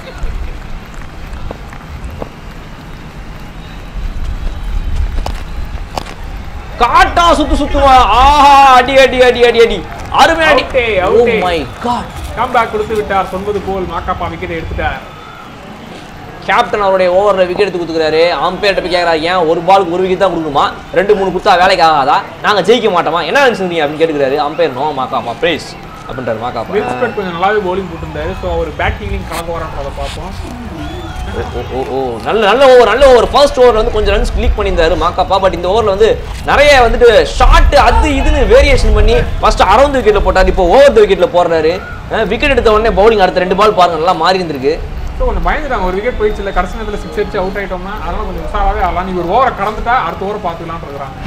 காட்டா சுத்து சுத்துவா ஆஹா அடி அடி அடி அடி அடி அருமை அடி அவுட்டே ஓ அவுட்டே மை காட் கம்பேக் கொடுத்து விட்டார் சொன்பது கோல் மாக்காப்பா விக்கெட் எடுத்துட்டார் கேப்டன் அவருடைய ஓவரில் விக்கெட் எடுத்து கொடுத்துக்கிறாரு அம்பையர்ட்ட போய் கேட்குறாரு ஏன் ஒரு பாலுக்கு ஒரு விக்கெட் தான் கொடுக்கணுமா ரெண்டு மூணு கொடுத்தா வேலைக்கு ஆகாதா நாங்கள் ஜெயிக்க மாட்டோமா என்ன நினச்சிருந்தீங்க அப்படின்னு கேட்டுக்கிறாரு அம்பையர் நோ மாக்காப்பா பிரேஸ் அப்படின்றாரு மாக்காப்பா வில்ஸ்பெட் கொஞ்சம் நல்லாவே bowling போட்டிருந்தாரு ஸோ அவர் பேட்டிங்லையும் கலக்க வரான்றதை பார்ப்போம் ஓ, ஓ, ஓ நல்ல நல்ல ஓவர் நல்ல ஓவர் ஃபர்ஸ்ட் ஓவர் வந்து கொஞ்சம் ரன்ஸ் கிளிக் பண்ணியிருந்தாரு மாக்காப்பா பட் இந்த ஓவரில் வந்து நிறைய வந்துட்டு ஷார்ட் அது இதுன்னு வேரியேஷன் பண்ணி ஃபர்ஸ்ட் அரௌண்ட் விக்கெட்டில் போட்டார் இப்போ ஓவர் விக்கெட்டில் போடுறாரு விக்கெட் எடுத்த உடனே பவுலிங் அடுத்த ரெண்டு பால் பாருங்க நல்லா மாறி இருந்திருக்கு ஸோ கொஞ்சம் பயந்துட்டாங்க ஒரு விக்கெட் போயிடுச்சு இல்லை கடைசி நேரத்தில் சிக்ஸ் அடிச்சு அவுட் ஆயிட்டோம்னா அதனால கொஞ்சம் உஷாராகவே ஆகலாம் நீ ஒரு ஓவரை கடந்துட்டா அடுத்த ஓவர் பார்த்துக்கலாம்னு இருக்கிறாங்க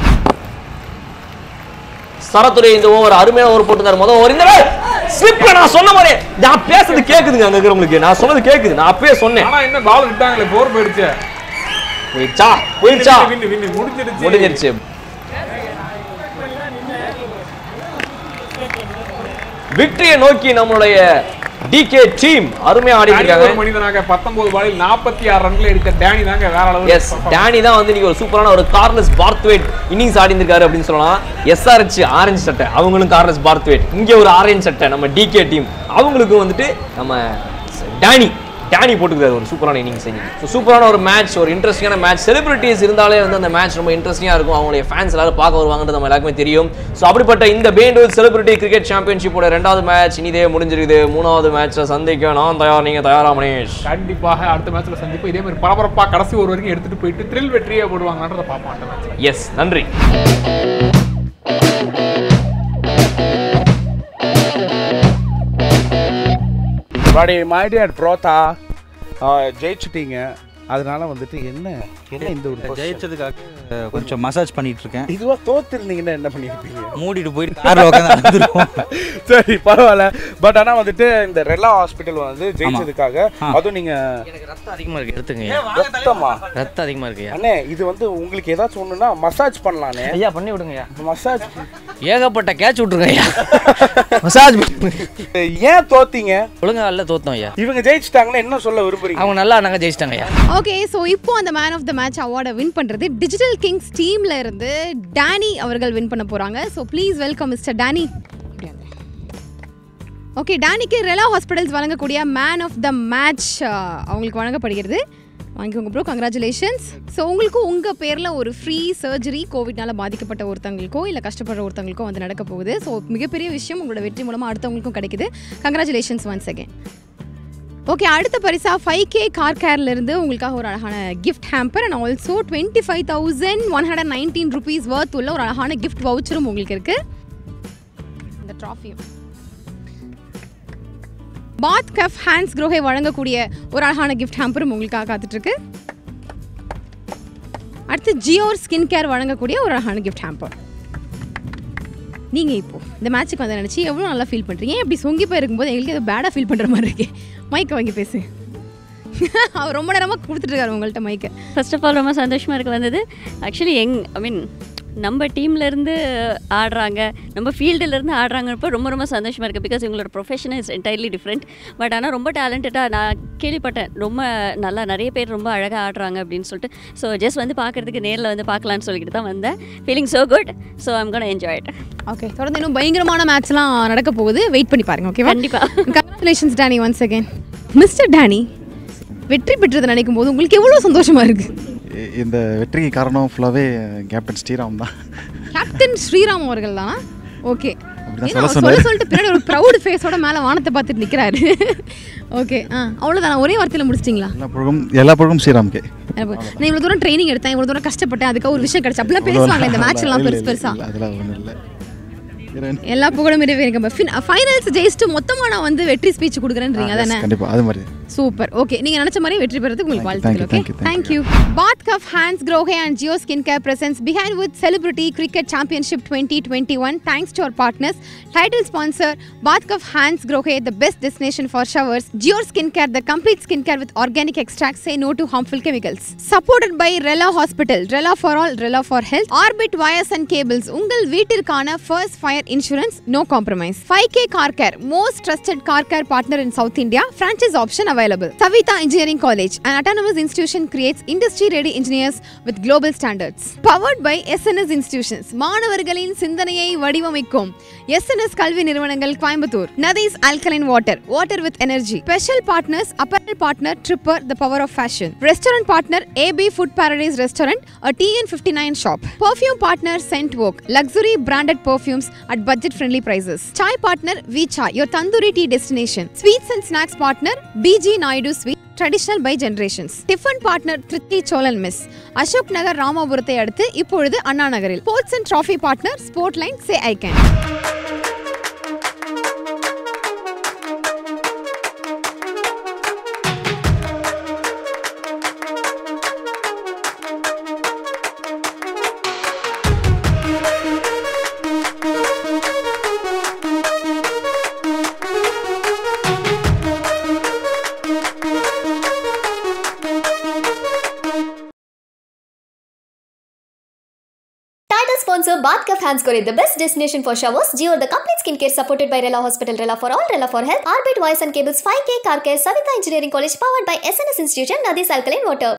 சரத்துறை இந்த ஓவர் அருமையான ஓவர் போட்டுருந்தாரு முதல் ஓவர் இந்த ஸ்லிப்ல நான் சொன்ன மாதிரி நான் பேசுறது கேக்குதுங்க அங்க இருக்கிறவங்களுக்கு நான் சொன்னது கேக்குது நான் அப்பயே சொன்னேன் ஆனா என்ன பால் விட்டாங்களே போர் போயிடுச்சு போயிடுச்சா போயிடுச்சா வின்னு வின்னு முடிஞ்சிருச்சு முடிஞ்சிருச்சு விக்டரியை நோக்கி நம்மளுடைய டிகே டீம் அருமையா ஆடி டேனி இருக்காங்க ஒரு மனிதனாக பத்தொன்பது பாலில் நாற்பத்தி ஆறு ரன்ல எடுத்த டேனி தாங்க வேற அளவு எஸ் டேனி தான் வந்து இன்னைக்கு ஒரு சூப்பரான ஒரு கார்லஸ் பார்த்வேட் இன்னிங்ஸ் ஆடி இருக்காரு அப்படின்னு சொல்லலாம் எஸ்ஆர்ஹெச் ஆரஞ்சு சட்டை அவங்களும் கார்லஸ் பார்த்வேட் இங்க ஒரு ஆரஞ்சு சட்டை நம்ம டிகே டீம் அவங்களுக்கும் வந்துட்டு நம்ம டேனி டேனி போட்டுக்கிறாரு ஒரு சூப்பரான இன்னிங்ஸ் இன்னைக்கு ஸோ சூப்பரான ஒரு மேட்ச் ஒரு இன்ட்ரெஸ்டிங்கான மேட்ச் செலிபிரிட்டிஸ் இருந்தாலே வந்து அந்த மேட்ச் ரொம்ப இன்ட்ரெஸ்டிங்காக இருக்கும் அவங்களுடைய ஃபேன்ஸ் எல்லாரும் பார்க்க வருவாங்கன்றது நம்ம எல்லாருக்குமே தெரியும் ஸோ அப்படிப்பட்ட இந்த பேண்டூர் செலிபிரிட்டி கிரிக்கெட் சாம்பியன்ஷிப்போட ரெண்டாவது மேட்ச் இனிதே முடிஞ்சிருக்குது மூணாவது மேட்ச்சில் சந்திக்க நான் தயார் நீங்கள் தயாரா மணேஷ் கண்டிப்பாக அடுத்த மேட்ச்ல சந்திப்போம் இதே மாதிரி பரபரப்பா கடைசி ஒரு வரைக்கும் எடுத்துட்டு போயிட்டு த்ரில் வெற்றியை போடுவாங்கன்றத பார்ப்போம் அடுத்த மேட்ச் எஸ் நன்றி படி மை டியர் ப்ரோத்தா ஜெயிச்சிட்டீங்க அதனால வந்துட்டு என்ன என்ன இந்த ஒரு position? ஜெயிச்சதுக்காக கொஞ்சம் மசாஜ் பண்ணிட்டு இருக்கேன் இதுவா தோத்துருந்தீங்கன்னா என்ன பண்ணிருப்பீங்க மூடிட்டு போயிட்டு கார்ல உட்காந்து சரி பரவாயில்ல பட் ஆனா வந்துட்டு இந்த ரெலா ஹாஸ்பிட்டல் வந்து ஜெயிச்சதுக்காக அதுவும் நீங்க ரத்தம் அதிகமா இருக்கு எடுத்துங்க ரத்தமா ரத்தம் அதிகமா இருக்கு அண்ணே இது வந்து உங்களுக்கு ஏதாச்சும் ஒண்ணுன்னா மசாஜ் பண்ணலானே ஐயா பண்ணி விடுங்க மசாஜ் ஏகப்பட்ட கேட்ச் விட்டுருங்க ஐயா மசாஜ் ஏன் தோத்தீங்க ஒழுங்கா இல்ல தோத்தோம் ஐயா இவங்க ஜெயிச்சிட்டாங்கன்னா என்ன சொல்ல விரும்புறீங்க அவங்க நல்லா நாங்க ஜெயிச்சிட்டாங்க ஐயா ஓகே ஸோ இப்போ அந்த மேன் ஆஃப் த மேட்ச் அவார்டை வின் பண்ணுறது டிஜிட்டல் கிங்ஸ் டீம்ல இருந்து டேனி அவர்கள் வின் பண்ண போகிறாங்க so please welcome mister Danny okay டேனிக்கு ரெலா ஹாஸ்பிட்டல்ஸ் வழங்கக்கூடிய மேன் ஆஃப் த மேட்ச் அவங்களுக்கு வழங்கப்படுகிறது வாங்கிக்கோங்க ப்ரோ கங்க்ராச்சுலேஷன்ஸ் ஸோ உங்களுக்கு உங்கள் பேரில் ஒரு ஃப்ரீ சர்ஜரி கோவிட்னால பாதிக்கப்பட்ட ஒருத்தவங்களுக்கோ இல்லை கஷ்டப்படுற ஒருத்தவங்களுக்கோ வந்து நடக்க போகுது ஸோ மிகப்பெரிய விஷயம் உங்களோட வெற்றி மூலமாக அடுத்தவங்களுக்கும் கிடைக்குது கங்க்ராச்சுலேஷன்ஸ் ஒன்ஸ் அகேன் ஓகே அடுத்த பரிசா ஃபைவ் கே கார் கேர்ல இருந்து உங்களுக்காக ஒரு அழகான gift hamper and also twenty five thousand one hundred nineteen rupees worth உள்ள ஒரு அழகான கிஃப்ட் வவுச்சரும் உங்களுக்கு இருக்கு இந்த ட்ராஃபியும் பாத் கஃப் ஹேண்ட்ஸ் க்ரோஹை வழங்கக்கூடிய ஒரு அழகான கிஃப்ட் ஹேம்பரும் உங்களுக்காக காத்துட்டு இருக்கு அடுத்து ஜியோர் ஸ்கின் கேர் வழங்கக்கூடிய ஒரு அழகான கிஃப்ட் ஹேம்பர் நீங்கள் இப்போ இந்த மேட்ச்சுக்கு வந்து நினச்சி எவ்வளோ நல்லா ஃபீல் பண்ணுறீங்க ஏன் இப்படி சொங்கி போயிருக்கும்போது எங்களுக்கு ஏதோ பேடாக ஃபீல் பண்ணுற மாதிரி இருக்கே மைக்கை வாங்கி பேசு அவர் ரொம்ப நேரமாக கொடுத்துட்ருக்காரு உங்கள்கிட்ட மைக்கை ஃபர்ஸ்ட் ஆஃப் ஆல் ரொம்ப சந்தோஷமாக இருக்கு வந்தது ஆக்சுவலி எங் ஐ மீன் நம்ம டீம்லேருந்து ஆடுறாங்க நம்ம ஃபீல்டுலேருந்து ஆடுறாங்கப்போ ரொம்ப ரொம்ப சந்தோஷமாக இருக்குது பிகாஸ் இவங்களோட profession is entirely different but ஆனால் ரொம்ப டேலண்டடாக நான் கேள்விப்பட்டேன் ரொம்ப நல்லா நிறைய பேர் ரொம்ப அழகாக ஆடுறாங்க அப்படின்னு சொல்லிட்டு ஸோ ஜஸ்ட் வந்து பார்க்குறதுக்கு நேரில் வந்து பார்க்கலான்னு சொல்லிட்டு தான் வந்தேன் feeling so good so I'm gonna enjoy it okay தொடர்ந்து இன்னும் பயங்கரமான மேட்ச்லாம் நடக்க போகுது வெயிட் பண்ணி பாருங்க ஓகேவா கண்டிப்பாக congratulations Danny once again mister Danny வெற்றி பெற்றதை நினைக்கும் போது உங்களுக்கு எவ்வளோ சந்தோஷமா இருக்கு இ- இந்த வெற்றிக்கு காரணம் ஃபுல்லாகவே கேப்டன் ஸ்ரீராம் தான் கேப்டன் ஸ்ரீராம் அவர்கள் தானா ஓகே அப்படிதான் ஏன்னா சொல்ல அவர் சொல்ல சொன்னாரு. சொல்லிட்டு பின்னாடி ஒரு ப்ரௌட் ஃபேஸோட மேலே வானத்தை பார்த்துட்டு நிற்கிறாரு ஓகே ஆ அவ்வளோதானா ஒரே வார்த்தையில் முடிச்சிட்டிங்களா எல்லா புகழும் எல்லா புகழும் ஸ்ரீராம்கே நான் இவ்வளோ தூரம் ட்ரைனிங் எடுத்தேன் இவ்வளோ தூரம் கஷ்டப்பட்டேன் அதுக்காக ஒரு விஷயம் கிடைச்சு அப்படிலாம் பேசுவாங்க இந்த மேட்ச் எல்லாம் இல்ல, பெருசு இல்ல, பெருசா இல்ல, அதெல்லாம் ஒன்றும் இல்லை எல்லா புகழும் இருக்கு ஃபைனல்ஸ் ஜெயிச்சுட்டு மொத்தமாக நான் வந்து வெற்றி ஸ்பீச் கொடுக்குறேன்றீங்க அதானே கண்டிப்பாக அது மாதிரி சூப்பர் ஓகே நீங்க நினைச்ச மாதிரி வெற்றி பெறதுக்கு உங்களுக்கு Thank you, வாழ்த்துக்கள் thank you, okay thank you, thank you Bath Cuff Hands Grohe and Jiyo skin care presence behind with celebrity cricket championship twenty twenty one thanks to our partners title sponsor Bath Cuff Hands Grohe the best destination for showers Jiyo skin care the complete skin care with organic extract say no to harmful chemicals supported by Rela hospital Rela for all Rela for health Orbit wires and cables உங்கள் வீட்டிற்கான first fire insurance no compromise five K car care most trusted car care partner in South India franchise option available. Savita Engineering College, an autonomous institution creates industry-ready engineers with global standards. Powered by SNS Institutions, மாணவர்களின் சிந்தனையை வடிவமைக்கும் SNS கல்வி நிறுவனங்கள் கோயம்புத்தூர் நதீஸ் alkaline water, water with energy. Special partners, apparel partner Tripper, the power of fashion. Restaurant partner AB Food Paradise Restaurant, a TN59 shop. Perfume partner Scent Walk, luxury branded perfumes at budget-friendly prices. Chai partner Vicha, your tandoori tea destination. Sweets and snacks partner BG Naidu Sweet. Traditional by generations tiffin partner Trichy Cholan mess Ashok Nagar ராமாபுரத்தை அடுத்து இப்பொழுது அண்ணா நகரில் sports and trophy partner Sport Line say I can Title sponsor Bath Cup Hands Core, the best destination for showers. Geo, the complete skincare supported by Rela Hospital, Rela for all, Rela for health. Arbit Voice and Cables 5K Car Care, Savita Engineering College, powered by SNS Institution, Nadi's Alkaline Water.